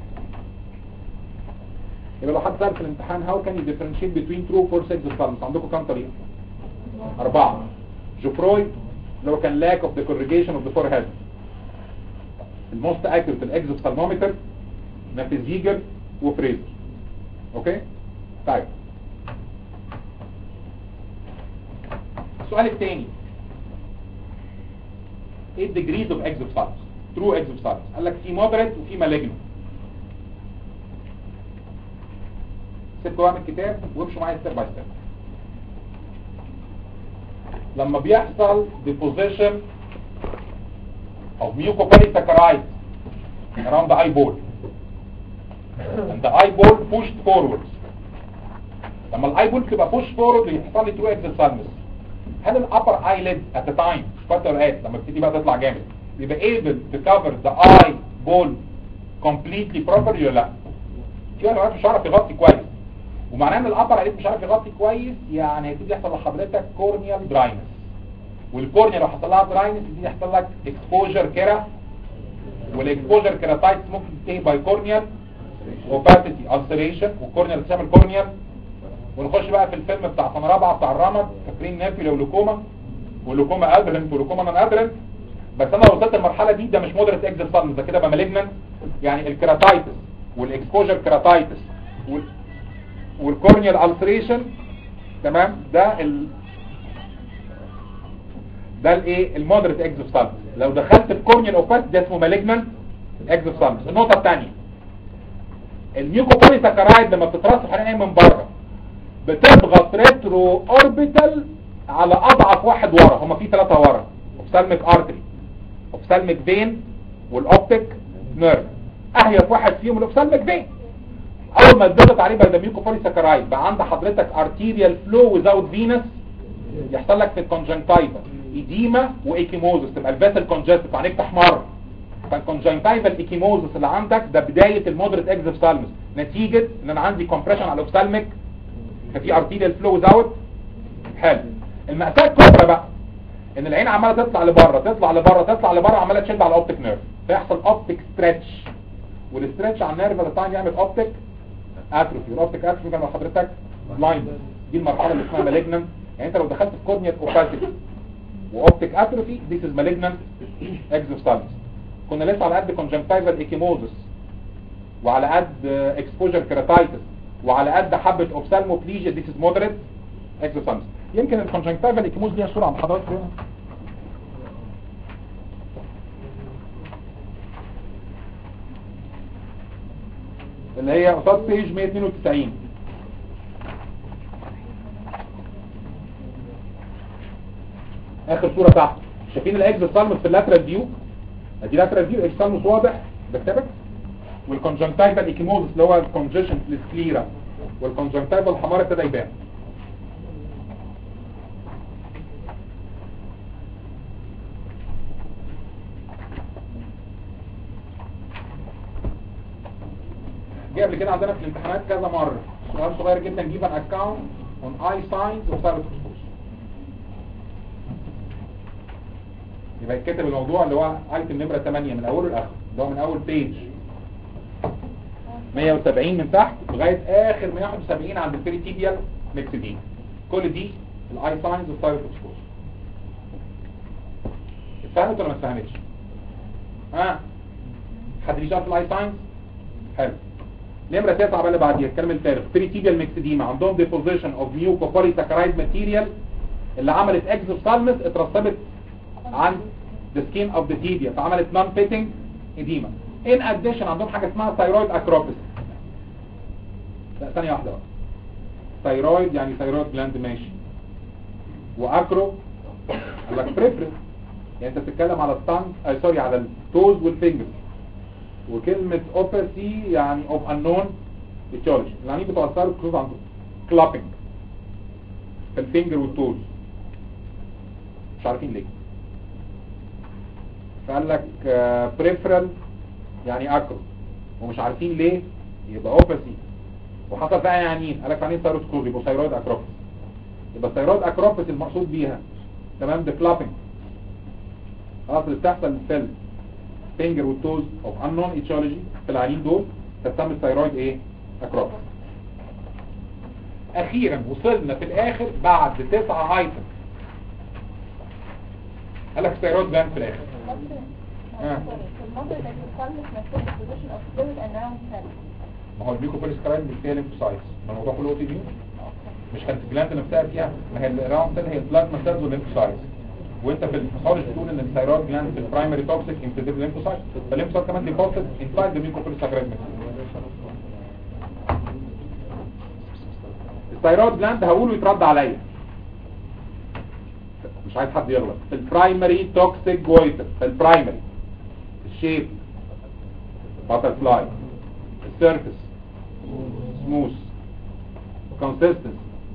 يبقى لو حد سأل في الامتحان how can you differentiate between true or false exophthalmos عندكم كام طريقة أربعة جوفروي لو كان lack of the corrugation of the forehead الموست accurate الاكزوفتالمومتر نافيزيجر وفريزر اوكي طيب السؤال الثاني ايه الديجريز اوف exophthalmos true exophthalmos قال لك في moderate وفي malignant سيبكوا بقى من الكتاب وامشوا معايا ستيب باي ستيب لما بيحصل deposition of mucopolysaccharides around the eyeball and the eyeball pushed forwards لما الايبول بتبقى push forward بيحصل لي true exophthalmos هل الابر eyelid at the time في فترة الآيات لما بتبتدي بقى تطلع جامد بيبقى able to cover the eyeball completely properly ولا لا؟ في واحد مش عارف يغطي كويس ومعناه ان الابر عليك مش عارف يغطي كويس يعني هيبتدي يحصل لحضرتك كورنيال دراينس والكورنيا لو حصل لها دراينس يبتدي يحصل لك اكسبوجر كيرا والاكسبوجر كيراتايتس ممكن تنتهي باي كورنيال اوباسيتي السريشن والكورنيا اللي بتعمل كورنيال ونخش بقى في الفيلم بتاع سنه رابعه بتاع الرمد فاكرين نافي ولوكوما ولوكوما ادرنت ولوكوما نون ادرنت بس انا لو وصلت المرحله دي ده مش مودريت اكزل ده كده بقى مالجنانت يعني الكيراتايتس والاكسبوجر كيراتايتس وال والكورنيال التريشن تمام ده ال ده الايه المودريت اكزوفثالمس لو دخلت في كورنيال اوباس ده اسمه مالجنانت اكزوفثالمس النقطه الثانيه الميوكوبوليساكرايد لما بتترص حوالين من بره بتضغط ريترو اوربيتال على اضعف واحد ورا هما في ثلاثه ورا اوبسالميك ارتري اوبسالميك فين والاوبتيك نيرف اهيف واحد فيهم الاوبسالميك فين اول ما اتضغط عليه بقى ده ميوكوبوليساكرايد بقى عند حضرتك ارتيريال فلو ويزاوت فينس يحصل لك في الكونجنكتيفا ايديما وايكيموزس تبقى الفاسل كونجستيف عينيك تحمر فالكونجنكتيفا الايكيموزس اللي عندك ده بدايه المودريت اكزوفثالمس نتيجه ان انا عندي كومبريشن على الاوفثالميك ففي ارتيريال فلو ويزاوت حلو المأساة الكبرى بقى ان العين عماله تطلع لبره تطلع لبره تطلع لبره عماله تشد على الاوبتيك نيرف فيحصل اوبتيك ستريتش والستريتش على النيرف ده تايم يعمل اوبتيك اتروفي والاوبتيك اتروفي لما حضرتك بلايند دي المرحله اللي اسمها مالجنانت يعني انت لو دخلت في كورنيال اوباسيتي واوبتيك اتروفي ذيس از مالجنانت اكزوستالمس كنا لسه على قد كونجنكتيفال ايكيموزس وعلى قد اكسبوجر كيراتايتس وعلى قد حبه اوفثالموبليجيا ذيس از مودريت اكزوثالمس يمكن الكونجنكتيفال اكيموز ليها صوره عند حضرتك هنا اللي هي قصاد بيج 192 اخر صوره تحت شايفين الاكزوثالمس في اللاترال فيو ادي لاترال فيو اكزوثالمس واضح بكتبك والكونجنكتيفال ايكيموزس اللي هو الكونجيشن في السكليرا والكونجنكتيفال الحمار ابتدى يبان جه قبل كده عندنا في الامتحانات كذا مرة سؤال صغير جدا جيب ان اكونت اون اي ساينز اوف سايروتوكسوس يبقى يتكتب الموضوع اللي هو ايتم نمرة 8 من اوله لاخره اللي هو من اول بيج 170 من تحت لغاية اخر 171 عند البريتيبيال ميكسدين كل دي الاي ساينز اوف سايروتوكسوس اتفهمت ولا ما اتفهمتش؟ ها؟ آه. حد ليه شرط الاي ساينز؟ حلو نمرة تسعة بقى اللي بعديها الكلام الفارغ بريتيبيال ميكسديما عندهم ديبوزيشن اوف نيو كوباري ساكرايد ماتيريال اللي عملت اكزوثالمس اترسبت عن the skin of the tibia فعملت non fitting edema in addition عندهم حاجة اسمها thyroid acropathy لا ثانية واحدة بقى thyroid يعني thyroid gland ماشي واكرو قال لك بريفرنس يعني انت بتتكلم على التانج آه سوري على التوز والفينجرز وكلمة opacity يعني of unknown etiology العنين بتوع الثايرويد كلوز عنده clapping في الفينجر والتوز مش عارفين ليه فقال لك بريفرال يعني اكرو ومش عارفين ليه يبقى opacity وحصل بقى يعني ايه قال لك يعني ثايرويد كلوز يبقى ثايرويد اكروبس يبقى ثايرويد اكروبس المقصود بيها تمام ده كلابنج خلاص اللي بتحصل في الفينجر والتوز اوف unknown etiology في العينين دول تسمى الثايرويد ايه اكروبس اخيرا وصلنا في الاخر بعد تسعة ايتم قال لك الثايرويد جلاند في الاخر آه. الموضوع ده بيخلص نفسه position of fluid and round cells ما هو الميكوبوليس كراين اللي فيها ليمفوسايتس ما الموضوع كله اوتي ميون مش كانت الجلاند نفسها فيها ما هي الراوند سيل هي البلازما سيلز والليمفوسايتس وانت في الباثولوجي بتقول ان الثايرويد جلاند في البرايمري توكسيك انفيزيبل ليمفوسايت فالليمفوسايت كمان ديبوزيت انسايد ذا ميكوبوليس كراين الثايرويد جلاند هقوله يترد عليا مش عايز حد يغلط في البرايمري توكسيك جويتر في البرايمري الشيب باترفلاي السيرفيس سموث كونسيستنس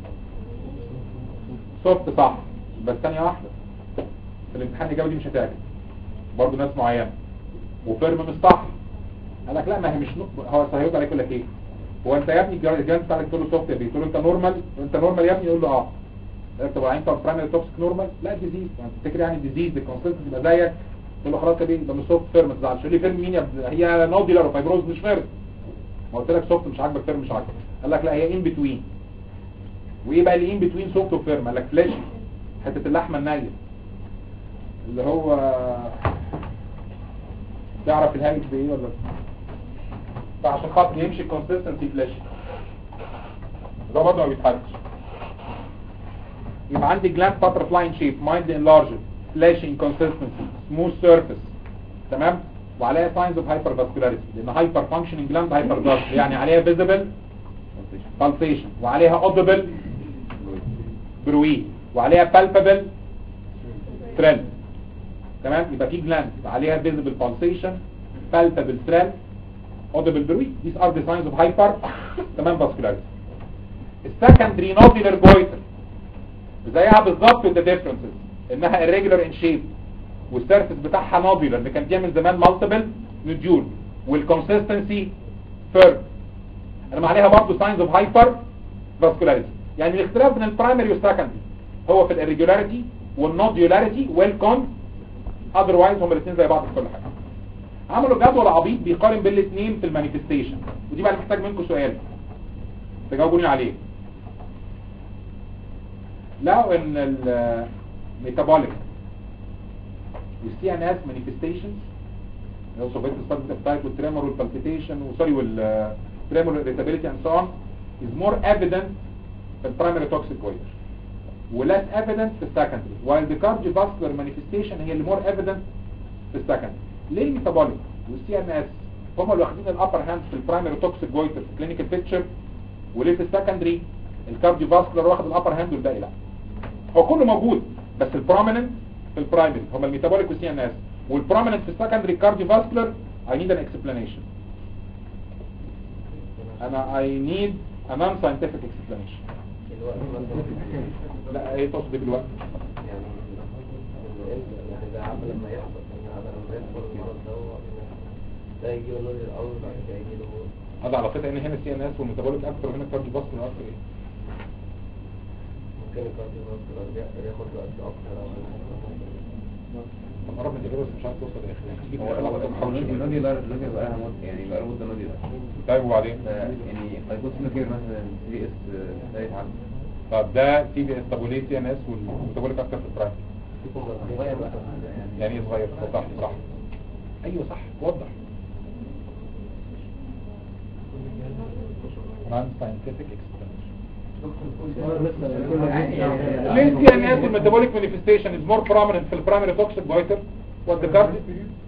سوفت صح بس ثانيه واحده في الامتحان الاجابه دي مش هتعجب برضه ناس معينه وفيرم مش صح قال لك لا ما هي مش نو... هو هيرد عليك يقول لك ايه هو انت يا ابني الجهاز بتاعك تقول له سوفت يا بيه تقول له انت نورمال انت نورمال يا ابني يقول له اه انت بقى انت برايمري توكسيك نورمال لا ديزيز يعني تفتكر يعني ديزيز الكونسيستنس يبقى زيك تقول له خلاص يا بيه ده مش سوفت فيرم ما تزعلش يقول لي فيرم مين يا ابني هي نوديلر وفايبروز مش فيرم ما قلت لك سوفت مش عاجبك فيرم مش عاجبك قال لك لا هي ان بتوين وايه بقى اللي ان بتوين سوفت وفيرم قال لك فلاشي حته اللحمه النيه اللي هو تعرف الهامش بايه ولا فعشان خاطر يمشي كونسيستنسي فلاشي ده برضه ما بيتحركش يبقى عندي جلاند باترفلاين شيب مايند انلارجد فلاشي كونسيستنسي سموث سيرفيس تمام وعليها ساينز اوف هايبر فاسكولاريتي لان هايبر فانكشننج جلاند هايبر دارك يعني عليها فيزيبل بالسيشن وعليها اودبل بروي وعليها بالبابل ثريل تمام يبقى في جلاند عليها فيزيبل بالسيشن بالبابل ثريل اودبل بروي these are the signs of hyper تمام فاسكولاريتي السكندري نوديلر جويتر زيها بالظبط with the differences انها irregular in shape والسيرفيس بتاعها نوديلر اللي كان بيعمل زمان مالتيبل نوديول والكونسيستنسي فيرم انما عليها برضه ساينز اوف هايبر فاسكولاريتي يعني الاختلاف بين البرايمري والسكندري هو في الاريجولاريتي والنوديولاريتي والكون اذروايز هما الاثنين زي بعض في كل حاجه عملوا جدول عبيط بيقارن بين الاثنين في المانيفستيشن ودي بقى اللي محتاج منكم سؤال تجاوبوني عليه لقوا ان الميتابوليك والسي ان اس مانيفستيشنز اللي هو سوبيت ستاتيك ابتايت والتريمور والبالبيتيشن وسوري والتريمور irritability and so on is more evident في البرايمري توكسيك goiter ولاس evident في السكندري while the cardiovascular manifestation هي اللي more evident في السكندري ليه الميتابوليك والسي ام اس هم اللي واخدين الابر هاند في البرايمري توكسيك goiter في الكلينيكال بيكتشر وليه في السكندري الكارديوفاسكولار واخد الابر هاند والباقي لا هو كله موجود بس البروميننت في البرايمري هم الميتابوليك والسي ان اس والبروميننت في السكندري كارديوفاسكولار I need an explanation انا I need a non-scientific explanation الوقت مثلا لا ايه تقصد ايه بالوقت يعني إنه إمتى يعني ده عارف لما يحصل يعني عارف لما يحصل المرض ده هو ده يجي له نوز الأول بعد كده يجي له هذا علاقتها ان هنا السي ان اس والميتابوليك اكتر وهنا الكارديوفاسكولار اكتر ايه ممكن الكارديوفاسكولار ياخد وقت أكتر أو طب قرب من الاجابه بس مش عارف توصل يا اخي تيجي هو تقول لك هو النودي النودي لا النودي بقى لها مدة يعني بقى له مدة نودي ده طيب وبعدين ف- يعني هيكون سنة كبير مثلا سي اس ده يتعب طب ده تي بي اس طب وليه سي ان اس والميتابوليك اكتر في البرايم صغير بقى يعني ايه صغير صح صح ايوه صح وضح non scientific explanation ليه السي ان اس والميتابوليك مانيفستيشن از مور prominent في البرايمري توكسيك جويتر والدكاردي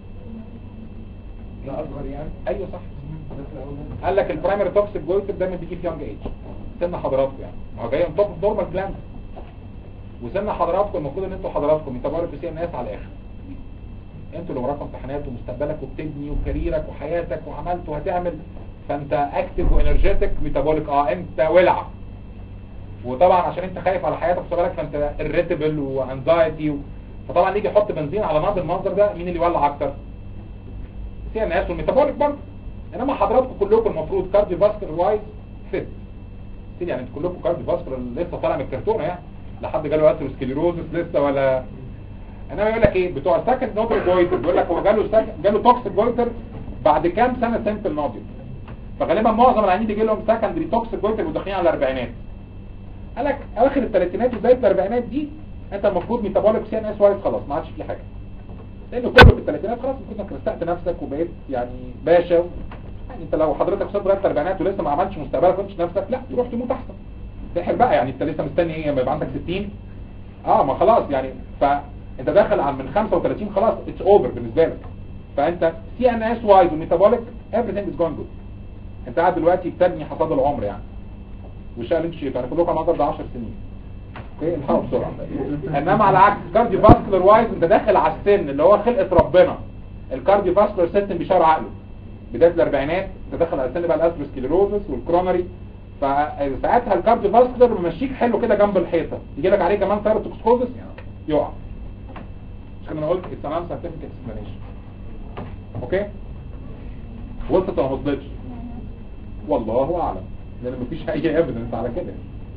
ده اصغر يعني ايوه صح قال لك البرايمري توكسيك جويتر دايما بيجي في يونج ايج سن حضراتكم يعني ما هو جاي من توب نورمال جلاند وسن حضراتكم المفروض ان انتوا حضراتكم ميتابوليك سي ان اس على الاخر انتوا اللي وراكم امتحانات ومستقبلك وبتبني وكاريرك وحياتك وعملت وهتعمل فانت اكتف وانرجيتك ميتابوليك اه انت ولع وطبعا عشان انت خايف على حياتك ومستقبلك فانت irritable وانزايتي و... فطبعا يجي يحط بنزين على نار المنظر ده مين اللي يولع اكتر سي ان اس والميتابوليك برضه انما حضراتكم كلكم المفروض كارديو فاسكولار وايز فيت يعني انتوا كلكم كارديو فاسكولار لسه طالع من الكرتونه يعني لا حد جاله اثيروسكليروزس لسه ولا انما يقول لك ايه بتوع سكند نودر جويتر بيقول لك هو جاله سك... جاله توكسيك جويتر بعد كام سنه سنتل نودر فغالبا معظم العيانين بيجي لهم سكندري توكسيك جويتر وداخلين على الاربعينات قال لك اواخر الثلاثينات وبدايه الاربعينات دي انت المفروض ميتابوليك سي ان اس وايز خلاص ما عادش في حاجه لانه كله في الثلاثينات خلاص المفروض انك رستقت نفسك وبقيت يعني باشا يعني انت لو حضرتك وصلت لغايه الاربعينات ولسه ما عملتش مستقبلك وانتش نفسك لا تروح تموت احسن تحر بقى يعني انت لسه مستني ايه لما يبقى عندك 60 اه ما خلاص يعني فانت داخل على من 35 خلاص اتس اوفر بالنسبه لك فانت سي ان اس وايز وميتابوليك everything is going good انت قاعد دلوقتي بتبني حصاد العمر يعني والشقه اللي انت شايفها انا كلكم على ده 10 سنين اوكي الحقوا بسرعه انما على عكس كارديو فاسكولار وايز انت داخل على السن اللي هو خلقه ربنا الكارديو فاسكولار سيستم بيشار عقله بدايه الاربعينات انت داخل على السن بقى الاثيروسكليروزس والكرونري فساعتها الكارديو فاسكولار ممشيك حلو كده جنب الحيطه يجي لك عليه كمان ثيروتوكسكوزس يقع مش كده انا قلت اتس ان ساينتفك اكسبلانيشن اوكي وصلت ولا ما وصلتش والله اعلم لان مفيش اي ايفيدنس على كده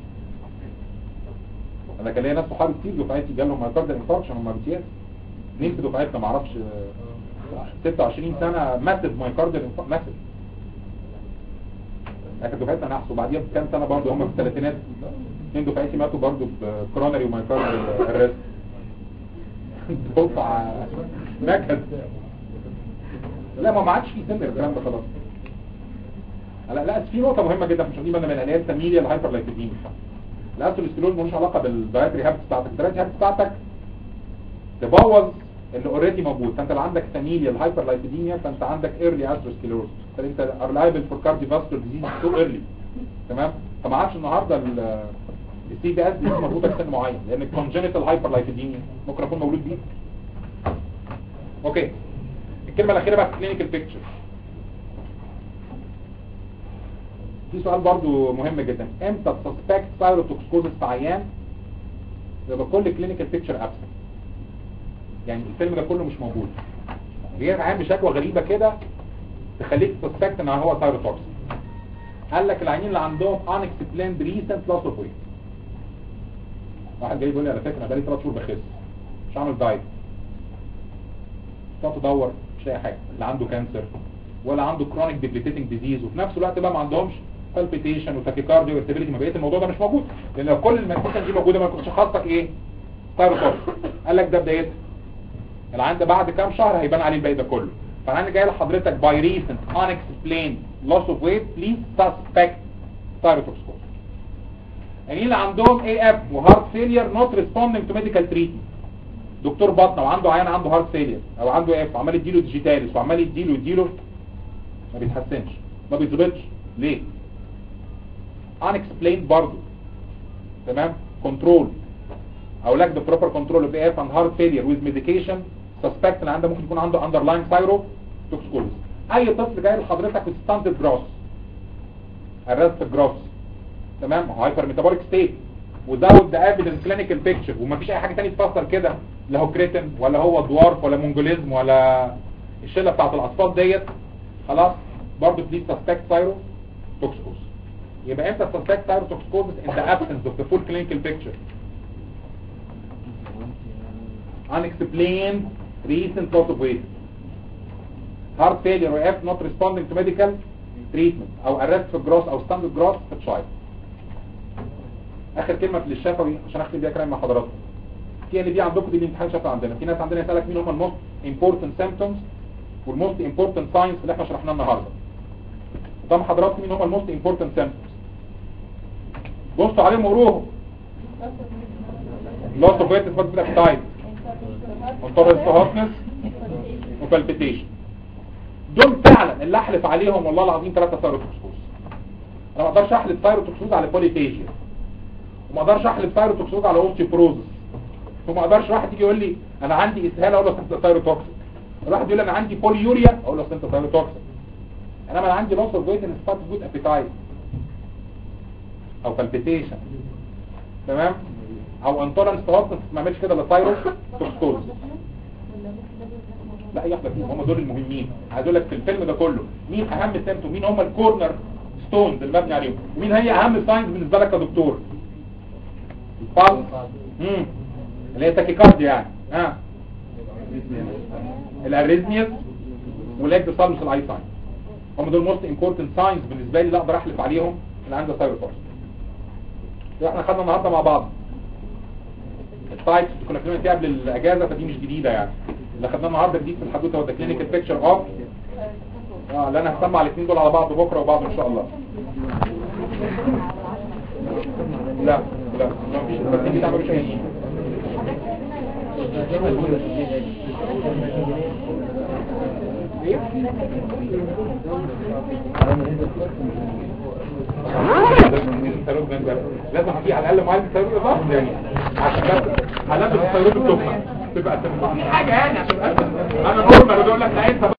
انا كان ليا ناس صحابي كتير دفعتي جالهم مايكارديال انفاركشن هم امتياز اثنين في دفعتنا ما اعرفش آه، 26 سنه ماتت مايكارديال انفاركشن ماتت لكن دفعتنا نحس وبعديها بكام سنه برضه هم في الثلاثينات اثنين دفعتي ماتوا برضه بكرونري ومايكارديال ارست دفعه نكد لا ما ما عادش في سن الكلام ده خلاص لا لا في نقطة مهمة جدا مش واخدين بالنا منها اللي هي التمييل الهايبر لايكوبيميا الاستروستيرون ملوش علاقة بالدايت ريهاب بتاعتك الدايت ريهاب بتاعتك تبوظ اللي اوريدي موجود فانت لو عندك تمييل الهايبر لايكوبيميا فانت عندك ايرلي اثيروسكليروز فانت ار لايبل فور كارديو فاسكولار ديزيز تو ايرلي تمام فما عادش النهارده السي بي اس دي مربوطه بسن معين لان الكونجنتال هايبر لايكوبيميا ممكن اكون مولود بيه اوكي الكلمه الاخيره بقى في كلينيكال بيكتشر في سؤال برضو مهم جدا امتى تسسبكت ثايروتوكسكوزس في عيان يبقى كل كلينيكال بيكتشر ابسنت يعني الفيلم ده كله مش موجود غير عام بشكوى غريبة كده تخليك تسسبكت ان هو ثايروتوكسيك قال لك العيانين اللي عندهم unexplained recent loss of weight واحد جاي بيقول لي على فكره انا بقالي 3 شهور بخس مش عامل دايت تقعد تدور مش لاقي حاجه لا عنده كانسر ولا عنده كرونيك ديبليتيتنج ديزيز وفي نفس الوقت بقى ما عندهمش بالبيتيشن وتاكيكارديا وارتبيليتي ما بقيت الموضوع ده مش موجود لان لو كل المانيفستيشن دي موجوده ما كنتش خاصك ايه ثايروتوكس قال لك ده بدايتها العيان ده بعد كام شهر هيبان عليه الباقي ده كله فالعيان جاي لحضرتك باي ريسنت unexplained loss of weight please suspect ثايروتوكسكوز يعني اللي عندهم اي اف وهارت فيلير نوت ريسبوندينج تو ميديكال تريتمنت دكتور بطنه وعنده عيان عنده هارت فيلير او عنده اف وعمال يديله ديجيتاليس وعمال يديله يديله ما بيتحسنش ما بيتظبطش ليه unexplained برضه تمام كنترول او lack the proper control of AF and heart failure with medication suspect ان عنده ممكن يكون عنده underlying thyrotoxicosis اي طفل جاي لحضرتك with stunted growth arrested growth تمام هايبر ميتابوليك ستيت without the evidence clinical picture ومفيش اي حاجه تانية تفسر كده لا هو كريتن ولا هو دوارف ولا مونجوليزم ولا الشله بتاعت الاطفال ديت خلاص برضه بليز سسبكت ثايرو توكسكوز يبقى انت سسبكت ثايرو توكسكوز in the absence of the full clinical picture unexplained recent loss of weight heart failure or F not responding to medical treatment او arrest في الجروس او standard growth في الشايب اخر كلمه في الشفوي عشان اختم بيها كلام مع حضراتكم في ان دي عندكم دي الامتحان شفوي عندنا في ناس عندنا يسالك مين هم الموست امبورتنت symptoms والموست امبورتنت ساينس اللي احنا شرحناه النهارده قدام حضراتكم مين هم الموست امبورتنت symptoms بصوا عليهم وروهم loss of weight is what appetite intolerance to hotness وبالبيتيشن دول فعلا اللي احلف عليهم والله العظيم ثلاثه ثايروتوكسوز انا ما اقدرش احلف ثايروتوكسوز على بوليفيجيا وما اقدرش احلف ثايروتوكسوز على اوستيوبروزس وما اقدرش واحد يجي يقول لي انا عندي اسهال اقول له انت ثايروتوكسيك واحد يقول لي انا عندي بوليوريا اقول له انت ثايروتوكسيك انما انا عندي لوس اوف ويت ان ستارت جود ابيتايت او بالبيتيشن تمام او انتولرنس تو هوتنس ما اعملش كده للثايروتوكسوز لا اي واحده فيهم هم دول المهمين عايز اقول لك في الفيلم ده كله مين اهم سيمتوم مين هم الكورنر ستونز اللي مبني عليهم ومين هي اهم ساينز بالنسبه لك يا دكتور البالس امم اللي هي تاكيكارديا يعني ها الاريزمياز والاكد سالمس الاي ساين هم دول موست امبورتنت ساينز بالنسبه لي لا اقدر احلف عليهم اللي عنده ثايرويد احنا خدنا النهارده مع بعض التايبس اللي كنا بنتكلم فيها قبل الاجازه فدي مش جديده يعني اللي خدناه النهارده جديد في الحدوته هو كلينيكال بيكتشر اوف اه اللي انا هسمع الاثنين دول على بعض بكره وبعض ان شاء الله لا لا ما فيش الاثنين بتاعهم مش جايين لازم في على الاقل معالج الثيرويد ضغط يعني عشان بس علامه الثيرويد بتبقى تبقى في حاجه يعني عشان انا نورمال بقول لك لا انت